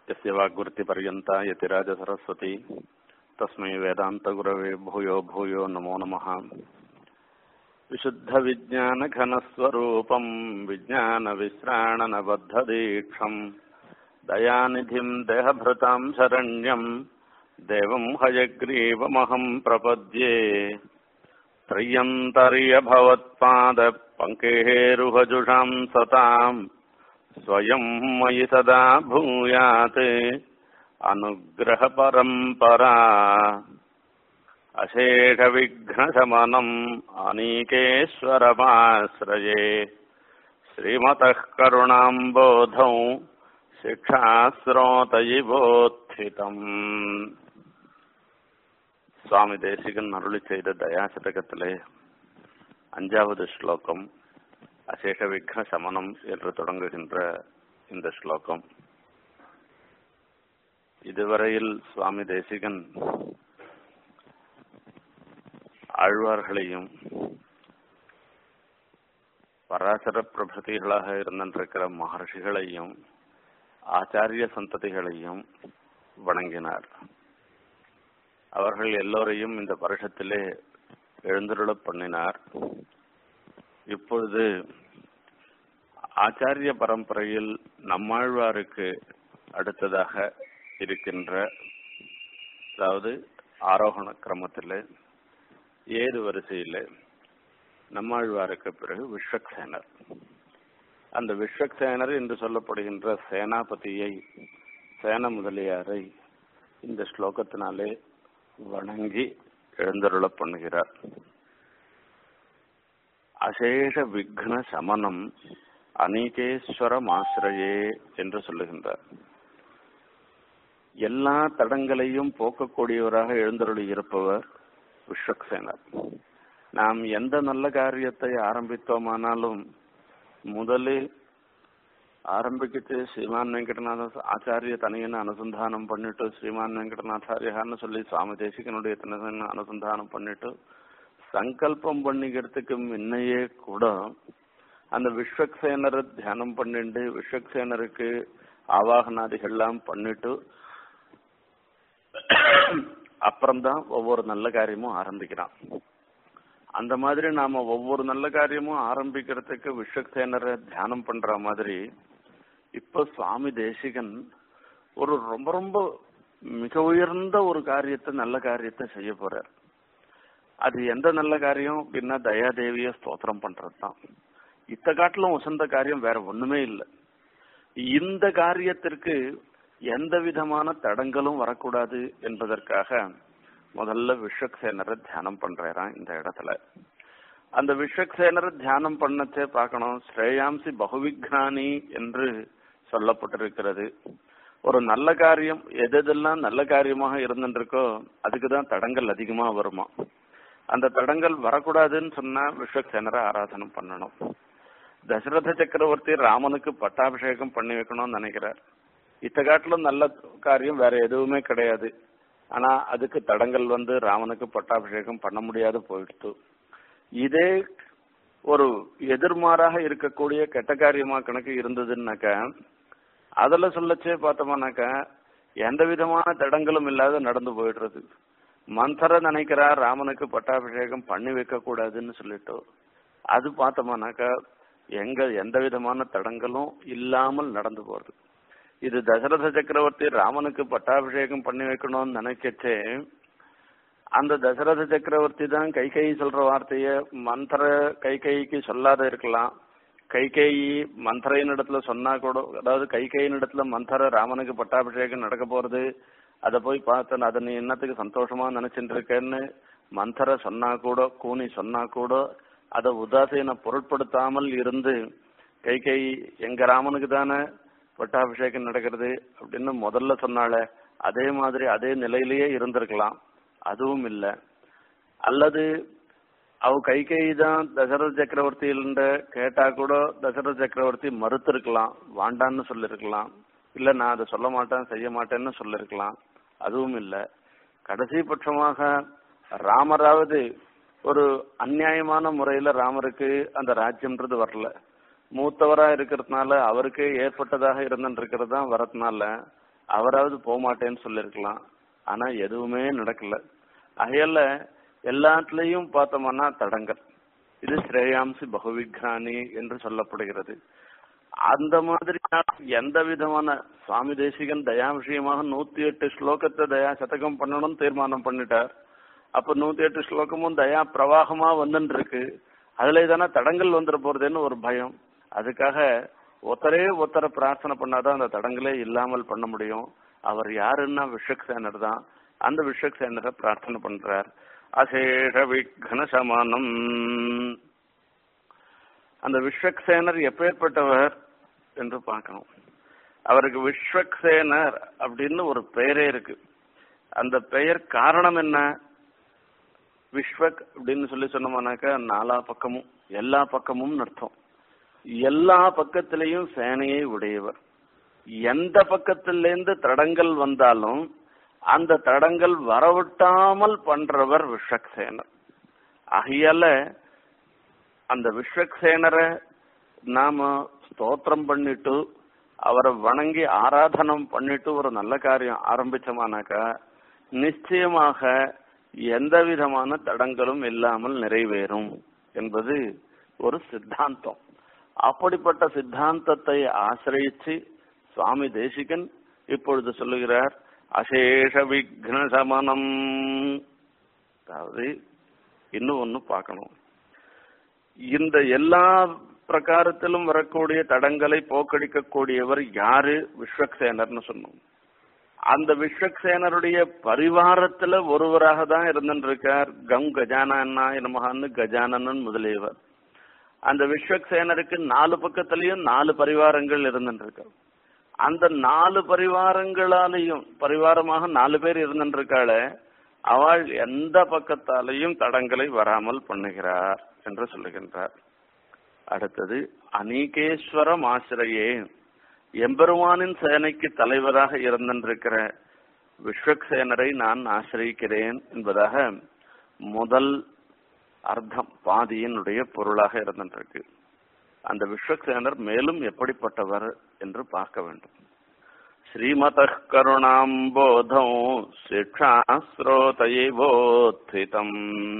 यस्य वाग्वृत्तिपर्यन्ता यतिराजसरस्वती तस्मै वेदान्तगुरवे भूयो भूयो नमो नमः विशुद्धविज्ञानघनस्वरूपम् विज्ञानविश्राणनबद्धदीक्षम् दयानिधिम् देहभृताम् शरण्यम् देवम् हयग्रीवमहम् प्रपद्ये त्रय्यन्तर्यभवत्पादपङ्केरुहजुषाम् सताम् स्वयम् मयि सदा भूयात् अनुग्रहपरम्परा अशेषविघ्नशमनम् अनीकेश्वरमाश्रये श्रीमतः करुणाम्बोधौ சிக்ஷாஸ்ரோதயிவோத்திதம் சுவாமி தேசிகன் அருளி செய்த தயாசதகத்திலே அஞ்சாவது ஸ்லோகம் அசேஷ விக்ன சமனம் என்று தொடங்குகின்ற இந்த ஸ்லோகம் இதுவரையில் சுவாமி தேசிகன் ஆழ்வார்களையும் பராசர பிரபதிகளாக இருந்திருக்கிற மகர்ஷிகளையும் ஆச்சாரிய சந்ததிகளையும் வணங்கினார் அவர்கள் எல்லோரையும் இந்த வருஷத்திலே எழுந்துருளப் பண்ணினார் இப்பொழுது ஆச்சாரிய பரம்பரையில் நம்மாழ்வாருக்கு அடுத்ததாக இருக்கின்ற அதாவது ஆரோகண கிரமத்தில் ஏது வரிசையில் நம்மாழ்வாருக்கு பிறகு விஸ்வக்சேனர் அந்த விஸ்வக்சேனர் என்று சொல்லப்படுகின்ற சேனாபதியை சேன முதலியாரை இந்த ஸ்லோகத்தினாலே வணங்கி எழுந்தருள பண்ணுகிறார் அசேஷ விக்ன சமனம் அநீகேஸ்வரம் ஆசிரியே என்று சொல்லுகின்றார் எல்லா தடங்களையும் போக்கக்கூடியவராக எழுந்தருளி இருப்பவர் விஸ்வக்சேனர் நாம் எந்த நல்ல காரியத்தை ஆரம்பித்தோமானாலும் முதலில் ஆரம்பிக்கிட்டு ஸ்ரீமான் வெங்கடநாத ஆச்சாரிய தனியன்னு அனுசந்தானம் பண்ணிட்டு ஸ்ரீமான் வெங்கடநாதாரியான்னு சொல்லி சுவாமி தேசிகனுடைய தனியன்னு அனுசந்தானம் பண்ணிட்டு சங்கல்பம் பண்ணிக்கிறதுக்கு முன்னையே கூட அந்த விஸ்வக்சேனரை தியானம் பண்ணிட்டு விஸ்வக்சேனருக்கு ஆவாகனாதிகள்லாம் பண்ணிட்டு அப்புறம்தான் ஒவ்வொரு நல்ல காரியமும் ஆரம்பிக்கிறான் அந்த மாதிரி நாம ஒவ்வொரு நல்ல காரியமும் ஆரம்பிக்கிறதுக்கு விஸ்வக்சேனரை தியானம் பண்ற மாதிரி இப்ப சுவாமி தேசிகன் ஒரு ரொம்ப ரொம்ப மிக உயர்ந்த ஒரு காரியத்தை நல்ல காரியத்தை செய்ய போறார் அது எந்த நல்ல காரியம் அப்படின்னா தயாதேவிய ஸ்தோத்திரம் பண்றதுதான் இத்த காட்டிலும் உசந்த காரியம் வேற ஒண்ணுமே இல்லை இந்த காரியத்திற்கு எந்த விதமான தடங்களும் வரக்கூடாது என்பதற்காக முதல்ல விஸ்வக்சேனரை தியானம் பண்றாராம் இந்த இடத்துல அந்த விஸ்வக்சேனரை தியானம் பண்ணச்சே பார்க்கணும் ஸ்ரேயாம்சி பகுவிக்னானி என்று சொல்லப்பட்டிருக்கிறது ஒரு நல்ல காரியம் எதெல்லாம் நல்ல காரியமாக இருந்துருக்கோ அதுக்கு தான் தடங்கள் அதிகமா வருமா அந்த தடங்கள் வரக்கூடாதுன்னு சொன்னா விஸ்வக்சேனரை ஆராதனம் பண்ணணும் தசரத சக்கரவர்த்தி ராமனுக்கு பட்டாபிஷேகம் பண்ணி வைக்கணும்னு நினைக்கிறார் இத்த காட்டிலும் நல்ல காரியம் வேற எதுவுமே கிடையாது ஆனா அதுக்கு தடங்கள் வந்து ராமனுக்கு பட்டாபிஷேகம் பண்ண முடியாது போயிடுத்து இதே ஒரு எதிர்மாறாக இருக்கக்கூடிய கெட்ட காரியமா கணக்கு இருந்ததுன்னாக்க அதுல சொல்லச்சே பார்த்தோம்னாக்கா எந்த விதமான தடங்களும் இல்லாத நடந்து போயிடுறது மந்தர நினைக்கிறா ராமனுக்கு பட்டாபிஷேகம் பண்ணி வைக்க கூடாதுன்னு சொல்லிட்டு அது பார்த்தோம்னாக்கா எங்க எந்த விதமான தடங்களும் இல்லாமல் நடந்து போறது இது தசரத சக்கரவர்த்தி ராமனுக்கு பட்டாபிஷேகம் பண்ணி வைக்கணும்னு நினைக்கச்சே அந்த தசரத சக்கரவர்த்தி தான் கைகை சொல்ற வார்த்தைய மந்திர கைகைக்கு சொல்லாத இருக்கலாம் கைகேயி மந்திரையின் இடத்துல சொன்னா கூட அதாவது கைகையின் இடத்துல மந்திர ராமனுக்கு பட்டாபிஷேகம் நடக்க போறது அதை போய் பார்த்தேன் அதை நீ என்னத்துக்கு சந்தோஷமா நினைச்சிட்டு இருக்கேன்னு மந்திர சொன்னா கூட கூனி சொன்னா கூட அதை உதாசீன பொருட்படுத்தாமல் இருந்து கைகை எங்க ராமனுக்கு தானே பட்டாபிஷேகம் நடக்கிறது அப்படின்னு முதல்ல சொன்னால அதே மாதிரி அதே நிலையிலேயே இருந்திருக்கலாம் அதுவும் இல்லை அல்லது அவ கை கை தான் தசரத சக்கரவர்த்தியில கேட்டா கூட தசரத சக்கரவர்த்தி மறுத்திருக்கலாம் வாண்டான்னு சொல்லிருக்கலாம் இல்ல நான் அதை சொல்ல மாட்டேன் செய்ய மாட்டேன்னு சொல்லிருக்கலாம் அதுவும் இல்லை கடைசி பட்சமாக ராமராவது ஒரு அநியாயமான முறையில ராமருக்கு அந்த ராஜ்யம்ன்றது வரல மூத்தவரா இருக்கிறதுனால அவருக்கு ஏற்பட்டதாக இருந்துட்டு இருக்கிறது தான் வரதுனால அவராவது போக மாட்டேன்னு சொல்லியிருக்கலாம் ஆனா எதுவுமே நடக்கல அகையால எல்லாத்துலயும் பார்த்தோம்னா தடங்கள் இது ஸ்ரேயாம்சி பகுவிக்ரானி என்று சொல்லப்படுகிறது அந்த மாதிரி எந்த விதமான சுவாமி தேசிகன் தயா விஷயமாக நூத்தி எட்டு ஸ்லோகத்தை தயா சதகம் பண்ணணும்னு தீர்மானம் பண்ணிட்டார் அப்ப நூத்தி எட்டு ஸ்லோகமும் தயா பிரவாகமா வந்துட்டு இருக்கு அதுல தானே தடங்கள் வந்துட போறதுன்னு ஒரு பயம் அதுக்காக ஒருத்தரே ஒருத்தரை பிரார்த்தனை பண்ணாதான் அந்த தடங்களே இல்லாமல் பண்ண முடியும் அவர் யாருன்னா விஷக்சேனர் தான் அந்த விஷக்சேனரை பிரார்த்தனை பண்றார் அசேஷ விக்ன சமானம் அந்த விஸ்வக்சேனர் எப்பேற்பட்டவர் என்று பார்க்கணும் அவருக்கு விஸ்வக்சேனர் அப்படின்னு ஒரு பெயரே இருக்கு அந்த பெயர் காரணம் என்ன விஸ்வக் அப்படின்னு சொல்லி சொன்னோம்னாக்கா நாலா பக்கமும் எல்லா பக்கமும் அர்த்தம் எல்லா பக்கத்திலையும் சேனையை உடையவர் எந்த பக்கத்திலேருந்து தடங்கள் வந்தாலும் அந்த தடங்கள் வரவிட்டாமல் பண்றவர் விஷக்சேனர் ஆகையால அந்த விஸ்வக்சேனரை நாம ஸ்தோத்திரம் பண்ணிட்டு அவரை வணங்கி ஆராதனம் பண்ணிட்டு ஒரு நல்ல காரியம் ஆரம்பிச்சோமானாக்கா நிச்சயமாக எந்த விதமான தடங்களும் இல்லாமல் நிறைவேறும் என்பது ஒரு சித்தாந்தம் அப்படிப்பட்ட சித்தாந்தத்தை ஆசிரியிச்சு சுவாமி தேசிகன் இப்பொழுது சொல்லுகிறார் அசேஷ விக்ன சமனம் அதாவது இன்னும் ஒன்னு பார்க்கணும் இந்த எல்லா பிரகாரத்திலும் வரக்கூடிய தடங்களை போக்கடிக்கக்கூடியவர் யாரு விஸ்வக்சேனர்னு சொன்னோம் அந்த விஸ்வக்சேனருடைய பரிவாரத்துல ஒருவராக தான் இருந்திருக்கார் கம் கஜானன்னா நமகான்னு கஜானனன் முதலியவர் அந்த விஸ்வக்சேனருக்கு நாலு பக்கத்திலையும் நாலு பரிவாரங்கள் இருந்துருக்கார் அந்த நாலு பரிவாரங்களாலையும் பரிவாரமாக நாலு பேர் இருந்திருக்காள அவள் எந்த பக்கத்தாலையும் தடங்களை வராமல் பண்ணுகிறார் என்று சொல்லுகின்றார் அடுத்தது அநீகேஸ்வரம் ஆசிரியே எம்பெருமானின் சேனைக்கு தலைவராக இருந்திருக்கிற விஸ்வக்சேனரை நான் ஆசிரியிக்கிறேன் என்பதாக முதல் அர்த்தம் பாதியினுடைய பொருளாக இருந்திருக்கு அந்த விஸ்வக்சேனர் மேலும் எப்படிப்பட்டவர் என்று பார்க்க வேண்டும் ஸ்ரீமத கருணாம்போதம் சிக்ஷாஸ்ரோதைவோத்திதம்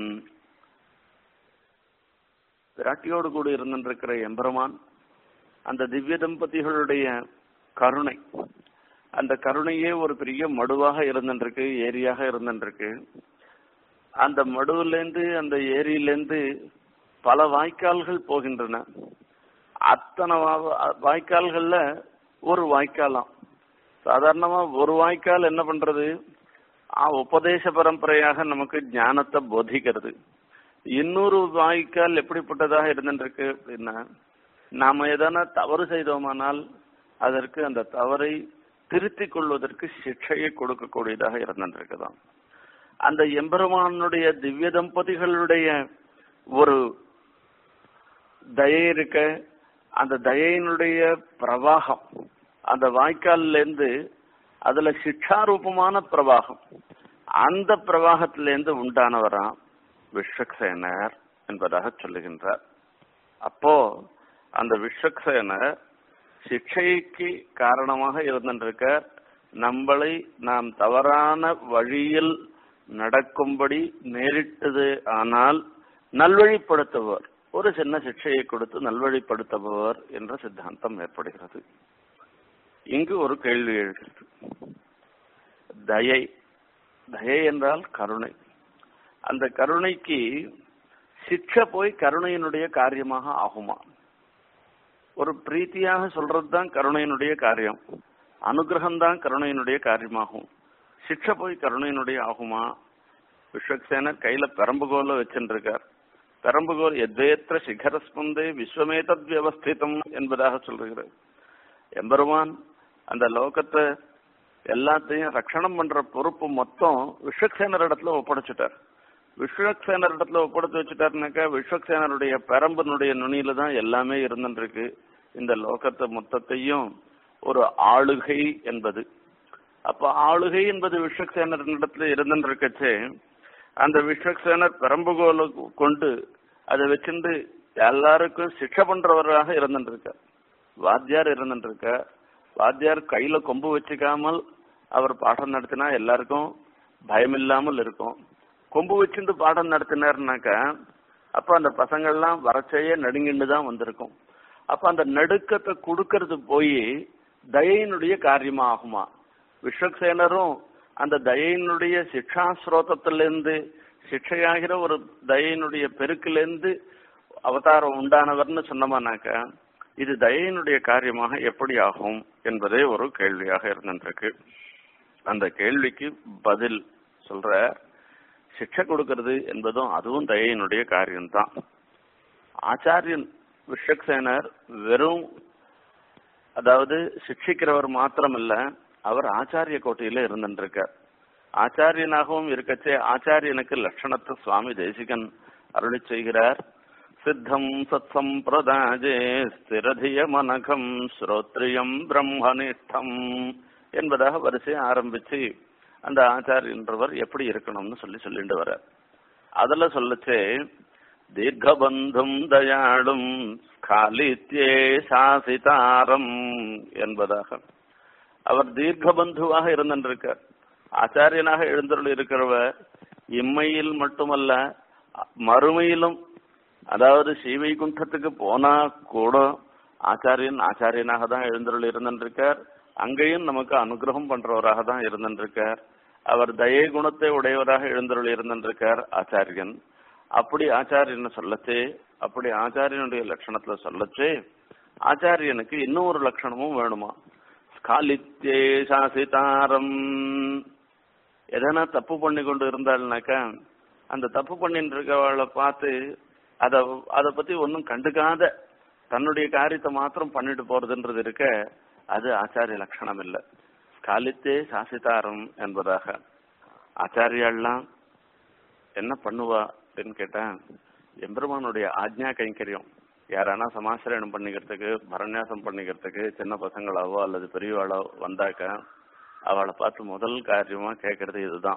விராட்டியோடு கூட இருந்திருக்கிற எம்பெருமான் அந்த திவ்ய தம்பதிகளுடைய கருணை அந்த கருணையே ஒரு பெரிய மடுவாக இருந்துருக்கு ஏரியாக இருந்துருக்கு அந்த மடுவிலேருந்து அந்த ஏரியிலேருந்து பல வாய்க்கால்கள் போகின்றன அத்தனை வாய்க்கால்கள்ல ஒரு வாய்க்காலாம் சாதாரணமா ஒரு வாய்க்கால் என்ன பண்றது உபதேச பரம்பரையாக நமக்கு ஞானத்தை போதிக்கிறது இன்னொரு வாய்க்கால் எப்படிப்பட்டதாக இருந்துருக்கு அப்படின்னா நாம எதனா தவறு செய்தோமானால் அதற்கு அந்த தவறை திருத்திக் கொள்வதற்கு சிக்ஷையை கொடுக்கக்கூடியதாக இருந்திருக்குதான் அந்த எம்பெருமானுடைய திவ்ய தம்பதிகளுடைய ஒரு தயை இருக்க அந்த தயையினுடைய பிரவாகம் அந்த வாய்க்கால்ல இருந்து அதுல சிக்ஷாரூபமான பிரவாகம் அந்த பிரவாகத்திலிருந்து உண்டானவராம் விஸ்வக்சேனர் என்பதாக சொல்லுகின்றார் அப்போ அந்த விஸ்வக்சேனர் சிக்ஷைக்கு காரணமாக இருந்திருக்க நம்மளை நாம் தவறான வழியில் நடக்கும்படி நேரிட்டது ஆனால் நல்வழிப்படுத்துபவர் ஒரு சின்ன சிக்ஷையை கொடுத்து நல்வழிப்படுத்துபவர் என்ற சித்தாந்தம் ஏற்படுகிறது இங்கு ஒரு கேள்வி எழுகிறது தயை தயை என்றால் கருணை அந்த கருணைக்கு சிக்ஷை போய் கருணையினுடைய காரியமாக ஆகுமா ஒரு பிரீத்தியாக சொல்றது தான் கருணையினுடைய காரியம் அனுகிரகம் தான் கருணையினுடைய காரியமாகும் சிக்ஷை போய் கருணையினுடைய ஆகுமா விஸ்வக்சேனர் கையில பெரம்புகோல வச்சுருக்கார் பெரம்புகோல் எத்வேத்திர சிகரஸ்பந்தே விஸ்வமேதத் வியவஸ்திதம் என்பதாக சொல்லுகிறார் எம்பெருமான் அந்த லோகத்தை எல்லாத்தையும் ரட்சணம் பண்ற பொறுப்பு மொத்தம் விஸ்வக்சேனர் இடத்துல ஒப்படைச்சிட்டார் விஸ்வக்சேனர் இடத்துல ஒப்படைத்து வச்சுட்டாருனாக்கா விஸ்வக்சேனருடைய பெரம்பனுடைய நுனியில தான் எல்லாமே இருந்துருக்கு இந்த லோகத்தை மொத்தத்தையும் ஒரு ஆளுகை என்பது அப்ப ஆளுகை என்பது விஸ்வக்சேனர் இடத்துல இருந்துருக்கச்சே அந்த விஸ்வக்சேனர் பெரம்புகோல கொண்டு அதை வச்சிருந்து எல்லாருக்கும் சிக்ஷை பண்றவராக இருந்துருக்க வாத்தியார் இருந்துருக்க வாத்தியார் கையில கொம்பு வச்சுக்காமல் அவர் பாடம் நடத்தினா எல்லாருக்கும் பயம் இல்லாமல் இருக்கும் கொம்பு வச்சுட்டு பாடம் நடத்தினாருனாக்கா அப்ப அந்த பசங்கள்லாம் வரச்சையே நடுங்கிட்டு தான் வந்திருக்கும் அப்ப அந்த நடுக்கத்தை கொடுக்கறது போய் தயையினுடைய காரியமா ஆகுமா விஸ்வக்சேனரும் அந்த தயையினுடைய சிக்ஷா ஸ்ரோதத்திலிருந்து சிக்ஷையாகிற ஒரு தயையினுடைய பெருக்கிலிருந்து அவதாரம் உண்டானவர்னு சொன்னோம்னாக்கா இது தயையினுடைய காரியமாக எப்படி ஆகும் என்பதே ஒரு கேள்வியாக இருந்திருக்கு அந்த கேள்விக்கு பதில் சொல்ற சிக்ஷை கொடுக்கிறது என்பதும் அதுவும் தயையினுடைய காரியம்தான் ஆச்சாரியன் விஷக்சேனர் வெறும் அதாவது சிக்ஷிக்கிறவர் மாத்திரமல்ல அவர் ஆச்சாரிய கோட்டையில இருந்துருக்கார் ஆச்சாரியனாகவும் இருக்கச்சே ஆச்சாரியனுக்கு லட்சணத்தை சுவாமி தேசிகன் அருளி செய்கிறார் சித்தம் சத் சம்பிரதாஜே ஸ்திரதிய மனகம் ஸ்ரோத்ரியம் பிரம்மனிஷ்டம் என்பதாக வரிசையை ஆரம்பிச்சு அந்த ஆச்சாரியன்றவர் எப்படி இருக்கணும்னு சொல்லி சொல்லிட்டு வர அதுல சொல்லச்சே தீர்க்கபந்தும் தயாளும் ஸ்காலித்யே சாசிதாரம் என்பதாக அவர் தீர்க்கபந்துவாக இருந்திருக்கார் ஆச்சாரியனாக எழுந்தருள் இருக்கிறவர் இம்மையில் மட்டுமல்ல மறுமையிலும் அதாவது ஸ்ரீவைகுண்டத்துக்கு போனா கூட ஆச்சாரியன் ஆச்சாரியனாக தான் எழுந்தருள் இருந்திருக்கார் அங்கேயும் நமக்கு அனுகிரகம் பண்றவராக தான் இருந்திருக்கார் அவர் தயை குணத்தை உடையவராக எழுந்தருள் இருந்திருக்கார் ஆச்சாரியன் அப்படி ஆச்சாரியன் சொல்லச்சே அப்படி ஆச்சாரியனுடைய லட்சணத்துல சொல்லச்சே ஆச்சாரியனுக்கு இன்னும் ஒரு லட்சணமும் வேணுமா ஸ்காலித்தே சாசிதாரம் எதனா தப்பு பண்ணி கொண்டு இருந்தாள்னாக்கா அந்த தப்பு பண்ணிட்டு இருக்கவளை பார்த்து அத அத பத்தி ஒன்னும் கண்டுக்காத தன்னுடைய காரியத்தை மாத்திரம் பண்ணிட்டு போறதுன்றது இருக்க அது ஆச்சாரிய லட்சணம் இல்ல ஸ்காலித்தே சாசிதாரம் என்பதாக ஆச்சாரியாள்லாம் என்ன பண்ணுவா அப்படின்னு கேட்டா எம்பெருமானுடைய ஆக்ஞா கைங்கரியம் யாரானா சமாசிரணம் பண்ணிக்கிறதுக்கு பரநியாசம் பண்ணிக்கிறதுக்கு சின்ன பசங்களாவோ அல்லது பெரியவாளோ வந்தாக்க அவளை பார்த்து முதல் காரியமா கேட்கறது இதுதான்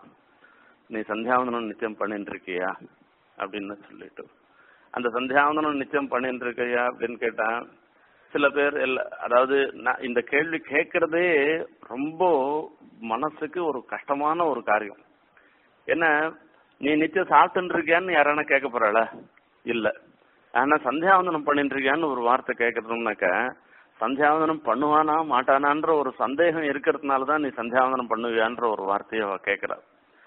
நீ சந்தியாவந்தனம் நிச்சயம் பண்ணிட்டு இருக்கியா அப்படின்னு சொல்லிட்டு அந்த சந்தியாவந்தனம் நிச்சயம் பண்ணிட்டு இருக்கியா அப்படின்னு கேட்டா சில பேர் எல்லா அதாவது நான் இந்த கேள்வி கேட்கறதே ரொம்ப மனசுக்கு ஒரு கஷ்டமான ஒரு காரியம் என்ன நீ நிச்சயம் சாப்பிட்டு இருக்கியான்னு யாரான கேட்க போறாள இல்ல ஆனா சந்தியாவந்தனம் பண்ணிட்டு இருக்கியான்னு ஒரு வார்த்தை கேட்கறதுனாக்க சந்தியாவந்தனம் பண்ணுவானா மாட்டானான்ற ஒரு சந்தேகம் இருக்கிறதுனால தான் நீ சந்தியாவந்தனம் பண்ணுவியான்ற ஒரு வார்த்தையை அவ கேட்கிறா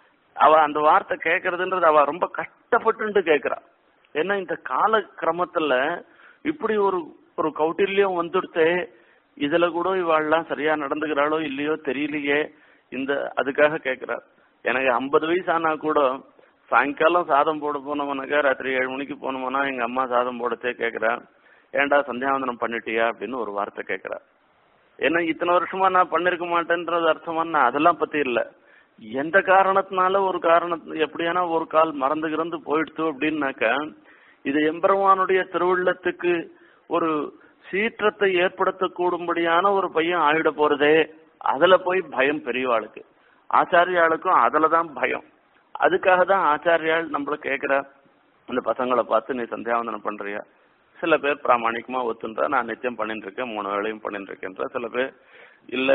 அவ அந்த வார்த்தை கேட்கறதுன்றது அவ ரொம்ப கஷ்டப்பட்டு கேட்கிறா ஏன்னா இந்த கால கிரமத்துல இப்படி ஒரு ஒரு கௌட்டில்யம் வந்துடுத்தே இதுல கூட இவாள்லாம் சரியா நடந்துக்கிறாளோ இல்லையோ தெரியலையே இந்த அதுக்காக கேட்கிறா எனக்கு ஐம்பது வயசு ஆனா கூட சாயங்காலம் சாதம் போட போனோம்னாக்கா ராத்திரி ஏழு மணிக்கு போனோம்னா எங்க அம்மா சாதம் போடத்தே கேட்கிறா ஏன்டா சந்தியாவந்தனம் பண்ணிட்டியா அப்படின்னு ஒரு வார்த்தை கேட்கிறா ஏன்னா இத்தனை வருஷமா நான் பண்ணிருக்க மாட்டேன்றது அர்த்தமா அதெல்லாம் பத்தி இல்ல எந்த காரணத்தினால ஒரு காரணம் எப்படியானா ஒரு கால் மறந்து கிறந்து போயிடுத்து அப்படின்னாக்கா இது எம்பெருமானுடைய திருவுள்ளத்துக்கு ஒரு சீற்றத்தை ஏற்படுத்தக்கூடும்படியான ஒரு பையன் ஆயிட போறதே அதுல போய் பயம் பெரியவாளுக்கு ஆச்சாரியாளுக்கும் அதுலதான் பயம் அதுக்காக தான் ஆச்சாரியாள் நம்மள கேக்குறா இந்த பசங்களை பார்த்து நீ சந்தியாவந்தனம் பண்றியா சில பேர் பிராமணிகமா ஒத்துன்றா நான் நிச்சயம் பண்ணிட்டு இருக்கேன் மூணு வேளையும் பண்ணிட்டு இருக்கேன்ற சில பேர் இல்ல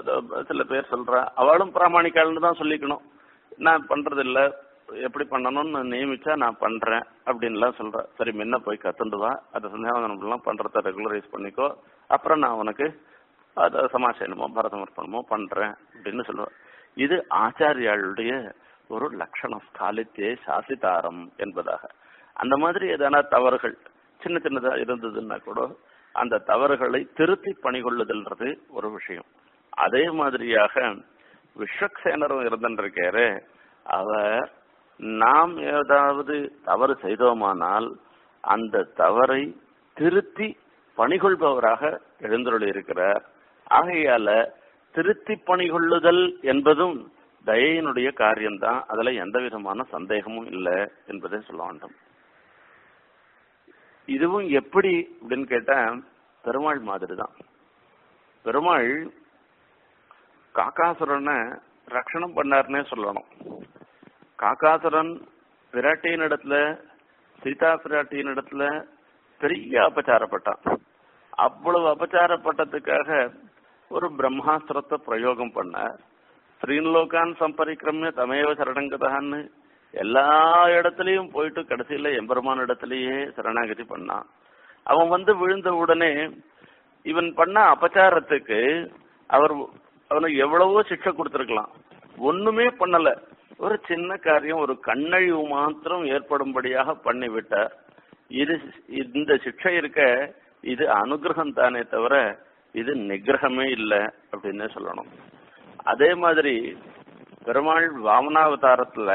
சில பேர் சொல்றா அவளும் பிராமணிக்காள்னு தான் சொல்லிக்கணும் நான் பண்றது இல்ல எப்படி பண்ணணும்னு நியமிச்சா நான் பண்றேன் அப்படின்லாம் சொல்றேன் சரி முன்ன போய் கத்துண்டு வா அதை சந்தியாவந்தனம் எல்லாம் பண்றத ரெகுலரைஸ் பண்ணிக்கோ அப்புறம் நான் உனக்கு அதை சமாசயனமோ பரதமர்ப்பணமோ பண்றேன் அப்படின்னு சொல்லுவேன் இது ஆச்சாரியாளுடைய ஒரு லட்சணம் ஸ்காலித்தே சாசிதாரம் என்பதாக அந்த மாதிரி எதனா தவறுகள் சின்ன சின்னதா இருந்ததுன்னா கூட அந்த தவறுகளை திருத்தி பணிகொள்ளுதல்ன்றது ஒரு விஷயம் அதே மாதிரியாக விஸ்வக்சேனரும் இருந்திருக்காரு அவர் நாம் ஏதாவது தவறு செய்தோமானால் அந்த தவறை திருத்தி பணிகொள்பவராக எழுந்தருள் இருக்கிறார் ஆகையால திருத்தி பணிகொள்ளுதல் என்பதும் தயையினுடைய காரியம்தான் அதுல எந்த விதமான சந்தேகமும் இல்லை என்பதை சொல்ல வேண்டும் இதுவும் எப்படி அப்படின்னு கேட்டா பெருமாள் மாதிரி தான் பெருமாள் காக்காசுரனை ரட்சணம் பண்ணாருன்னே சொல்லணும் காக்காசுரன் பிராட்டியின் இடத்துல சீதா பிராட்டியின் இடத்துல பெரிய அபச்சாரப்பட்டான் அவ்வளவு அபச்சாரப்பட்டதுக்காக ஒரு பிரம்மாஸ்திரத்தை பிரயோகம் பண்ண ஸ்ரீன்லோகான் சம்பரிக்கிரமிய தமேவ சரணங்கதான்னு எல்லா இடத்துலயும் போயிட்டு கடைசியில எம்பெருமான் இடத்துலயே சரணாகதி பண்ணான் அவன் வந்து விழுந்த உடனே இவன் பண்ண அபச்சாரத்துக்கு அவர் அவனுக்கு எவ்வளவோ சிக்ஷை கொடுத்திருக்கலாம் ஒண்ணுமே பண்ணல ஒரு சின்ன காரியம் ஒரு கண்ணழிவு மாத்திரம் ஏற்படும்படியாக பண்ணிவிட்டார் இது இந்த சிக்ஷை இருக்க இது அனுகிரகம் தானே தவிர இது நிகிரகமே இல்லை அப்படின்னு சொல்லணும் அதே மாதிரி பெருமாள் வாமனாவதாரத்துல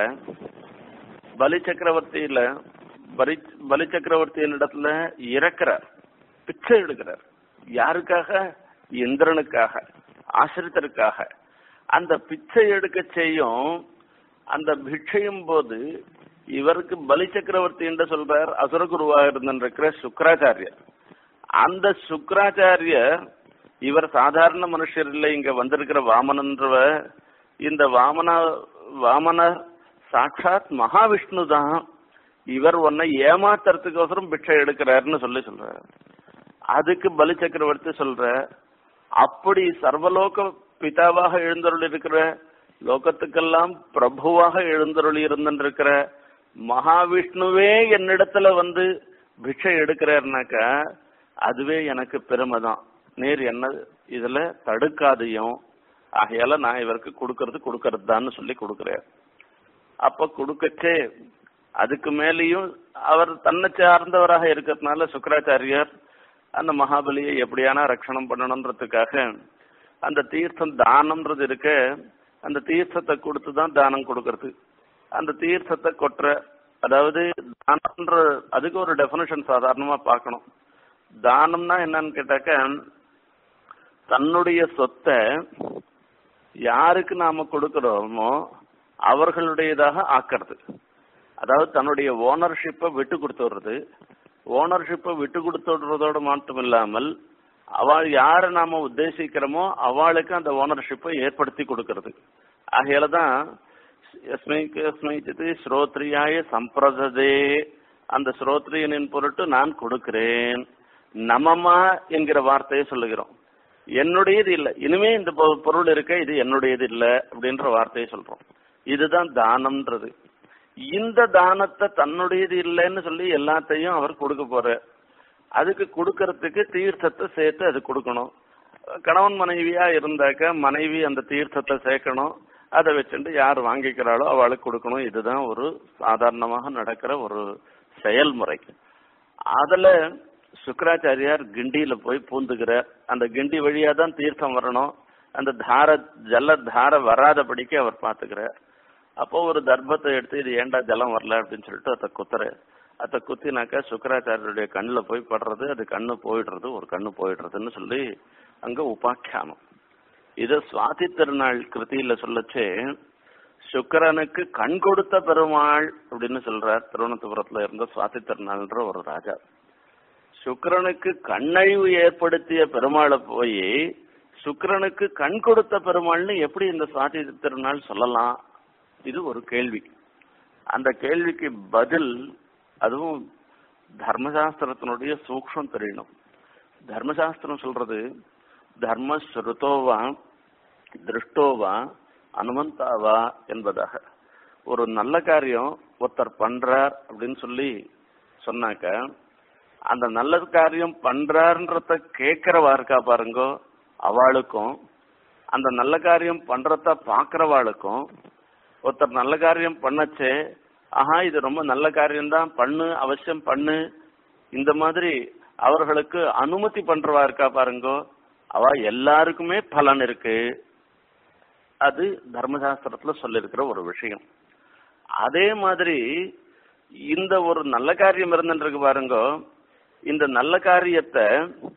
பலி சக்கரவர்த்தியில பலி பலி சக்கரவர்த்தியின் இடத்துல இறக்குறார் பிச்சை எடுக்கிறார் யாருக்காக இந்திரனுக்காக ஆசிரித்தருக்காக அந்த பிச்சை எடுக்க செய்யும் அந்த பிட்சையும் போது இவருக்கு பலி சக்கரவர்த்தி என்று சொல்றார் அசுரகுருவாக இருந்திருக்கிற சுக்கராச்சாரியர் அந்த சுக்கராச்சாரியர் இவர் சாதாரண மனுஷர் இல்லை இங்க வந்திருக்கிற வாமனன்றவ இந்த வாமன வாமன சாட்சாத் மகாவிஷ்ணு தான் இவர் உன்னை ஏமாத்துறதுக்கோசரம் பிட்சை எடுக்கிறாருன்னு சொல்லி சொல்றாரு அதுக்கு பலி சக்கரவர்த்தி சொல்ற அப்படி சர்வலோக பிதாவாக எழுந்தருள் இருக்கிற லோகத்துக்கெல்லாம் பிரபுவாக எழுந்தருளி இருந்திருக்கிற மகாவிஷ்ணுவே என்னிடத்துல வந்து பிட்சை எடுக்கிறாருனாக்கா அதுவே எனக்கு பெருமை தான் நீர் என்ன இதுல தடுக்காதையும் ஆகையால நான் இவருக்கு கொடுக்கறது கொடுக்கறது தான் சொல்லி கொடுக்கிறார் அப்ப கொடுக்கச்சே அதுக்கு மேலேயும் அவர் தன்னை சார்ந்தவராக இருக்கிறதுனால சுக்கராச்சாரியர் அந்த மகாபலியை எப்படியான ரட்சணம் பண்ணணுன்றதுக்காக அந்த தீர்த்தம் தானம்ன்றது இருக்க அந்த தீர்த்தத்தை கொடுத்து தான் தானம் கொடுக்கறது அந்த தீர்த்தத்தை கொட்டுற அதாவது தானம்ன்ற அதுக்கு ஒரு டெபினேஷன் சாதாரணமா பார்க்கணும் தானம்னா என்னன்னு கேட்டாக்க தன்னுடைய சொத்தை யாருக்கு நாம கொடுக்கிறோமோ அவர்களுடையதாக ஆக்கிறது அதாவது தன்னுடைய ஓனர்ஷிப்பை விட்டு கொடுத்துடுறது ஓனர்ஷிப்பை விட்டு கொடுத்துடுறதோடு மட்டும் இல்லாமல் அவள் யாரை நாம உத்தேசிக்கிறோமோ அவளுக்கு அந்த ஓனர்ஷிப்பை ஏற்படுத்தி கொடுக்கறது ஆகையால தான் எஸ்மைக்கு ஸ்ரோத்ரியாய சம்பிரததே அந்த ஸ்ரோத்ரியனின் பொருட்டு நான் கொடுக்கிறேன் நமமா என்கிற வார்த்தையை சொல்லுகிறோம் என்னுடையது இல்லை இனிமே இந்த பொருள் இருக்க இது என்னுடையது இல்லை அப்படின்ற வார்த்தையை சொல்றோம் இதுதான் தானம்ன்றது இந்த தானத்தை தன்னுடையது இல்லைன்னு சொல்லி எல்லாத்தையும் அவர் கொடுக்க போற அதுக்கு கொடுக்கறதுக்கு தீர்த்தத்தை சேர்த்து அது கொடுக்கணும் கணவன் மனைவியா இருந்தாக்க மனைவி அந்த தீர்த்தத்தை சேர்க்கணும் அதை வச்சுட்டு யார் வாங்கிக்கிறாளோ அவளுக்கு கொடுக்கணும் இதுதான் ஒரு சாதாரணமாக நடக்கிற ஒரு செயல்முறை அதுல சுக்கராச்சாரியார் கிண்டியில போய் பூந்துக்கிறார் அந்த கிண்டி வழியா தான் தீர்த்தம் வரணும் அந்த தார ஜல தார வராதபடிக்கு அவர் பாத்துக்கிறார் அப்போ ஒரு தர்ப்பத்தை எடுத்து இது ஏண்டா ஜலம் வரல அப்படின்னு சொல்லிட்டு அதை குத்துற அதை குத்தினாக்கா சுக்கராச்சாரியருடைய கண்ணில் போய் படுறது அது கண்ணு போயிடுறது ஒரு கண்ணு போயிடுறதுன்னு சொல்லி அங்க உபாக்கியானம் இத சுவாதி திருநாள் கிருதியில சொல்லச்சே சுக்கரனுக்கு கண் கொடுத்த பெருமாள் அப்படின்னு சொல்றார் திருவனந்தபுரத்துல இருந்த சுவாதி திருநாள்ன்ற ஒரு ராஜா சுக்கரனுக்கு கண்ணழிவு ஏற்படுத்திய பெருமாளை போய் சுக்கரனுக்கு கண் கொடுத்த பெருமாள்னு எப்படி இந்த சுவாதி திருநாள் சொல்லலாம் இது ஒரு கேள்வி அந்த கேள்விக்கு பதில் அதுவும் தர்மசாஸ்திரத்தினுடைய சூக்ஷம் தெரியணும் தர்மசாஸ்திரம் சொல்றது தர்ம ஸ்ருதோவா திருஷ்டோவா அனுமந்தாவா என்பதாக ஒரு நல்ல காரியம் ஒருத்தர் பண்றார் அப்படின்னு சொல்லி சொன்னாக்க அந்த நல்ல காரியம் பண்றாருன்றத கேட்கிறவா இருக்கா பாருங்கோ அவளுக்கும் அந்த நல்ல காரியம் பண்றத பாக்குறவாளுக்கும் ஒருத்தர் நல்ல காரியம் பண்ணச்சே ஆஹா இது ரொம்ப நல்ல காரியம்தான் பண்ணு அவசியம் பண்ணு இந்த மாதிரி அவர்களுக்கு அனுமதி பண்றவா இருக்கா பாருங்கோ அவ எல்லாருக்குமே பலன் இருக்கு அது தர்மசாஸ்திரத்துல சொல்லிருக்கிற ஒரு விஷயம் அதே மாதிரி இந்த ஒரு நல்ல காரியம் இருந்துருக்கு பாருங்க இந்த நல்ல காரியத்தை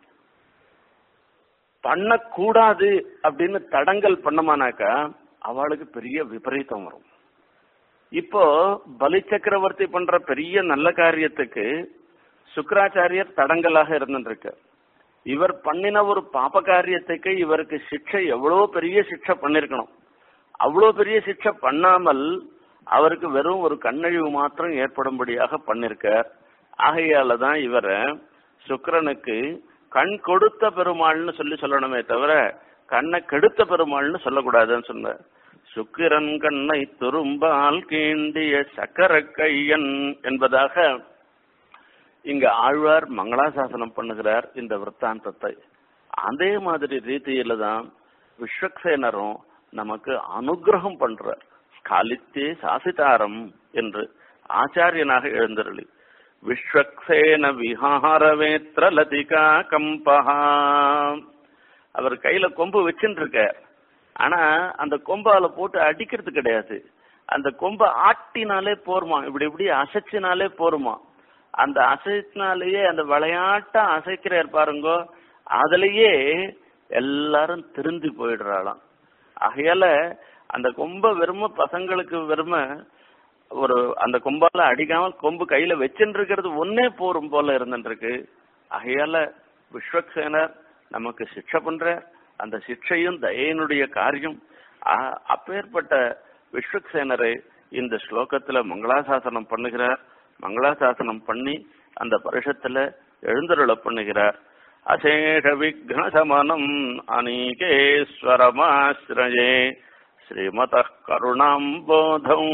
பண்ணக்கூடாது அப்படின்னு தடங்கல் பண்ணமானாக்கா அவளுக்கு பெரிய விபரீதம் வரும் இப்போ பலி சக்கரவர்த்தி பண்ற பெரிய நல்ல காரியத்துக்கு சுக்கராச்சாரியர் தடங்கலாக இருந்துருக்கு இவர் பண்ணின ஒரு பாப காரியத்துக்கு இவருக்கு சிக்ஷை எவ்வளவு பெரிய சிக்ஷை பண்ணிருக்கணும் அவ்வளவு பெரிய சிக்ஷை பண்ணாமல் அவருக்கு வெறும் ஒரு கண்ணழிவு மாத்திரம் ஏற்படும்படியாக பண்ணிருக்கார் ஆகையால தான் இவரை சுக்கரனுக்கு கண் கொடுத்த பெருமாள்னு சொல்லி சொல்லணுமே தவிர கண்ணை கெடுத்த பெருமாள்னு சொல்லக்கூடாதுன்னு சொன்ன சுக்கிரன் கண்ணை துரும்பால் கீண்டிய சக்கர கையன் என்பதாக இங்க ஆழ்வார் மங்களாசாசனம் பண்ணுகிறார் இந்த விற்த்தாந்தத்தை அதே மாதிரி ரீதியில தான் விஸ்வக்சேனரும் நமக்கு அனுகிரகம் பண்றார் ஸ்காலித்தே சாசிதாரம் என்று ஆச்சாரியனாக எழுந்தருளி விஸ்வக்சேன விஹாரவேத்ர லதிகா கம்பஹா அவர் கையில கொம்பு வச்சுட்டு இருக்கார் ஆனா அந்த கொம்பால போட்டு அடிக்கிறது கிடையாது அந்த கொம்பை ஆட்டினாலே போருமா இப்படி இப்படி அசைச்சினாலே போருமா அந்த அசைச்சினாலேயே அந்த விளையாட்டா அசைக்கிறார் பாருங்க அதுலயே எல்லாரும் திருந்தி போயிடுறாளாம் ஆகையால அந்த கொம்ப வெறும பசங்களுக்கு வெறும ஒரு அந்த கொம்பால அடிக்காமல் கொம்பு கையில வச்சுட்டு இருக்கிறது ஒன்னே போரும் போல இருந்துருக்கு ஆகையால விஸ்வக்சேனர் நமக்கு சிக்ஷை பண்ற அந்த சிக்ஷையும் தயனுடைய காரியம் ஆ- அப்பேற்பட்ட விஸ்வக்சேனரை இந்த ஸ்லோகத்துல மங்களாசாசனம் பண்ணுகிறார் மங்களாசாசனம் பண்ணி அந்த பரிஷத்துல எழுந்தருள பண்ணுகிறார் அசேஷ விக்னசமனம் அநீகேஸ்வரமாசிரயே ஸ்ரீமத கருணாம் போதம்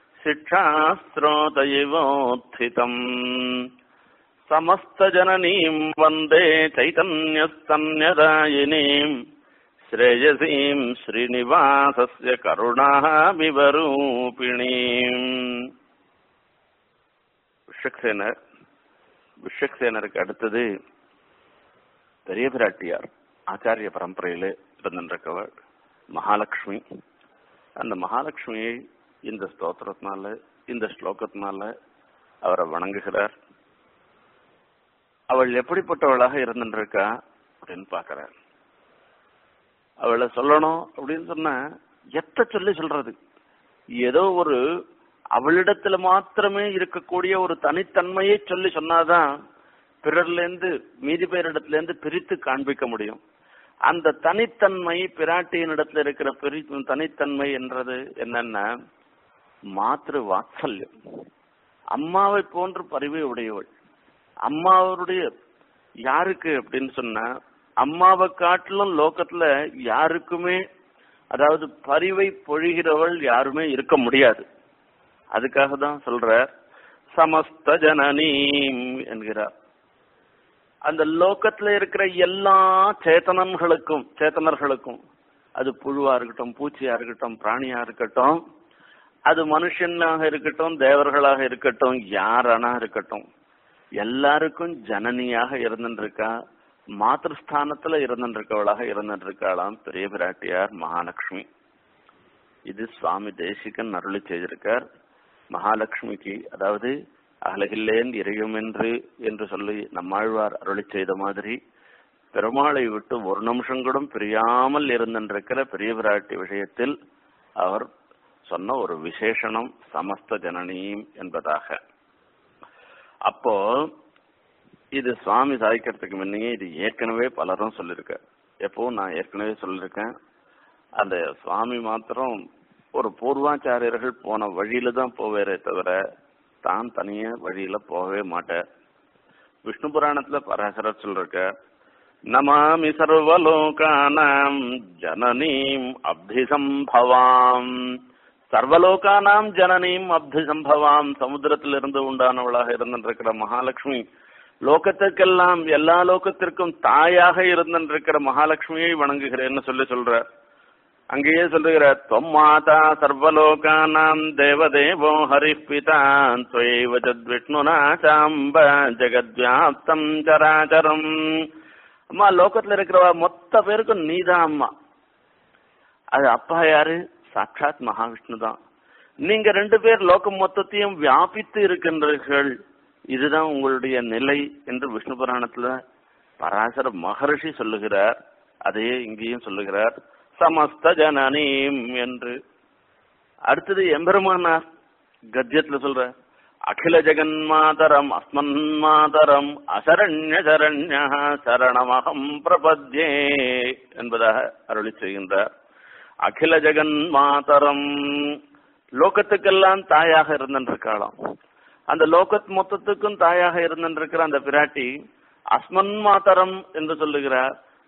சிக்ஷாஸ்ரோதயிவோत्थितम् समस्तजननीम् वन्दे चैतन्यस्तन्यदायिनीम् श्रेयसीम् श्रीनिवासस्य करुणामिवरूपिणीम् விஷக்சேனர் விஷக்சேனருக்கு அடுத்தது பெரிய பிராட்டியார் ஆச்சாரிய பரம்பரையில இருந்திருக்கவள் மகாலட்சுமி அந்த மகாலட்சுமியை இந்த ஸ்தோத்திரத்தினால இந்த ஸ்லோகத்தினால அவரை வணங்குகிறார் அவள் எப்படிப்பட்டவளாக இருந்துருக்கா அப்படின்னு பாக்குறார் அவளை சொல்லணும் அப்படின்னு சொன்னா எத்த சொல்லி சொல்றது ஏதோ ஒரு அவளிடத்துல மாத்திரமே இருக்கக்கூடிய ஒரு தனித்தன்மையை சொல்லி சொன்னாதான் பிறர்ல இருந்து மீதி பேரிடத்துல இருந்து பிரித்து காண்பிக்க முடியும் அந்த தனித்தன்மை பிராட்டியினிடத்துல இருக்கிற பிரி தனித்தன்மை என்றது என்னன்னா மாத்திரு வாத்சல்யம் அம்மாவை போன்று பரிவை உடையவள் அம்மாவருடைய யாருக்கு அப்படின்னு சொன்னா அம்மாவை காட்டிலும் லோகத்துல யாருக்குமே அதாவது பரிவை பொழிகிறவள் யாருமே இருக்க முடியாது அதுக்காக தான் சொல்ற சமஸ்த ஜனனீம் என்கிறார் அந்த லோகத்துல இருக்கிற எல்லா சேத்தனன்களுக்கும் சேத்தனர்களுக்கும் அது புழுவா இருக்கட்டும் பூச்சியா இருக்கட்டும் பிராணியா இருக்கட்டும் அது மனுஷனாக இருக்கட்டும் தேவர்களாக இருக்கட்டும் யாரானா இருக்கட்டும் எல்லாருக்கும் ஜனனியாக இருந்துருக்கா மாத்திருஸ்தானத்துல இருந்துருக்கவளாக இருந்துருக்காளாம் பெரிய பிராட்டியார் மகாலட்சுமி இது சுவாமி தேசிகன் அருளி செய்திருக்கார் மகாலட்சுமிக்கு அதாவது அகலகில்லேன் இறையும் என்று என்று சொல்லி நம்மாழ்வார் அருளி செய்த மாதிரி பெருமாளை விட்டு ஒரு நிமிஷம் கூட பிரியாமல் இருந்திருக்கிற பெரிய பிராட்டி விஷயத்தில் அவர் சொன்ன ஒரு விசேஷணம் சமஸ்த ஜனனீம் என்பதாக அப்போ இது சுவாமி சாய்க்கிறதுக்கு முன்னையே இது ஏற்கனவே பலரும் சொல்லியிருக்க எப்பவும் நான் ஏற்கனவே சொல்லியிருக்கேன் அந்த சுவாமி மாத்திரம் ஒரு பூர்வாச்சாரியர்கள் போன வழியில தான் போவாரே தவிர தான் தனிய வழியில போகவே மாட்டார் விஷ்ணு புராணத்துல பராசரர் சொல்லிருக்க நமாமி சர்வலோகானாம் ஜனனீம் அப்திசம்பவாம் சர்வலோகானாம் ஜனனீம் அப்திசம்பவாம் சமுத்திரத்திலிருந்து உண்டானவளாக இருந்திருக்கிற மகாலட்சுமி லோகத்துக்கெல்லாம் எல்லா லோகத்திற்கும் தாயாக இருந்திருக்கிற மகாலட்சுமியை வணங்குகிறேன்னு சொல்லி சொல்ற அங்கேயே சொல்லுகிறார் தொம் மாதா சர்வலோகானாம் தேவதேவோ ஹரிப்பிதா துவைவ விஷ்ணுனா சாம்ப ஜெகத்வியாப்தம் சராச்சரம் அம்மா லோகத்துல இருக்கிறவா மொத்த பேருக்கும் நீதான் அம்மா அது அப்பா யாரு சாட்சாத் மகாவிஷ்ணு தான் நீங்க ரெண்டு பேர் லோகம் மொத்தத்தையும் வியாபித்து இருக்கின்றீர்கள் இதுதான் உங்களுடைய நிலை என்று விஷ்ணு புராணத்துல பராசர மகர்ஷி சொல்லுகிறார் அதையே இங்கேயும் சொல்லுகிறார் சமஸ்த ஜனனீம் என்று அடுத்தது எம்பெருமானார் கத்தியத்துல சொல்ற அகில ஜெகன்மாதரம் அஸ்மன் மாதரம் அசரண்ய சரண்ய சரணமகம் பிரபத்யே என்பதாக அருளி செய்கின்றார் அகில ஜெகன் மாதரம் லோகத்துக்கெல்லாம் தாயாக இருந்திருக்காளாம் அந்த லோகத் மொத்தத்துக்கும் தாயாக இருந்திருக்கிற அந்த பிராட்டி அஸ்மன் மாதரம் என்று சொல்லுகிறார்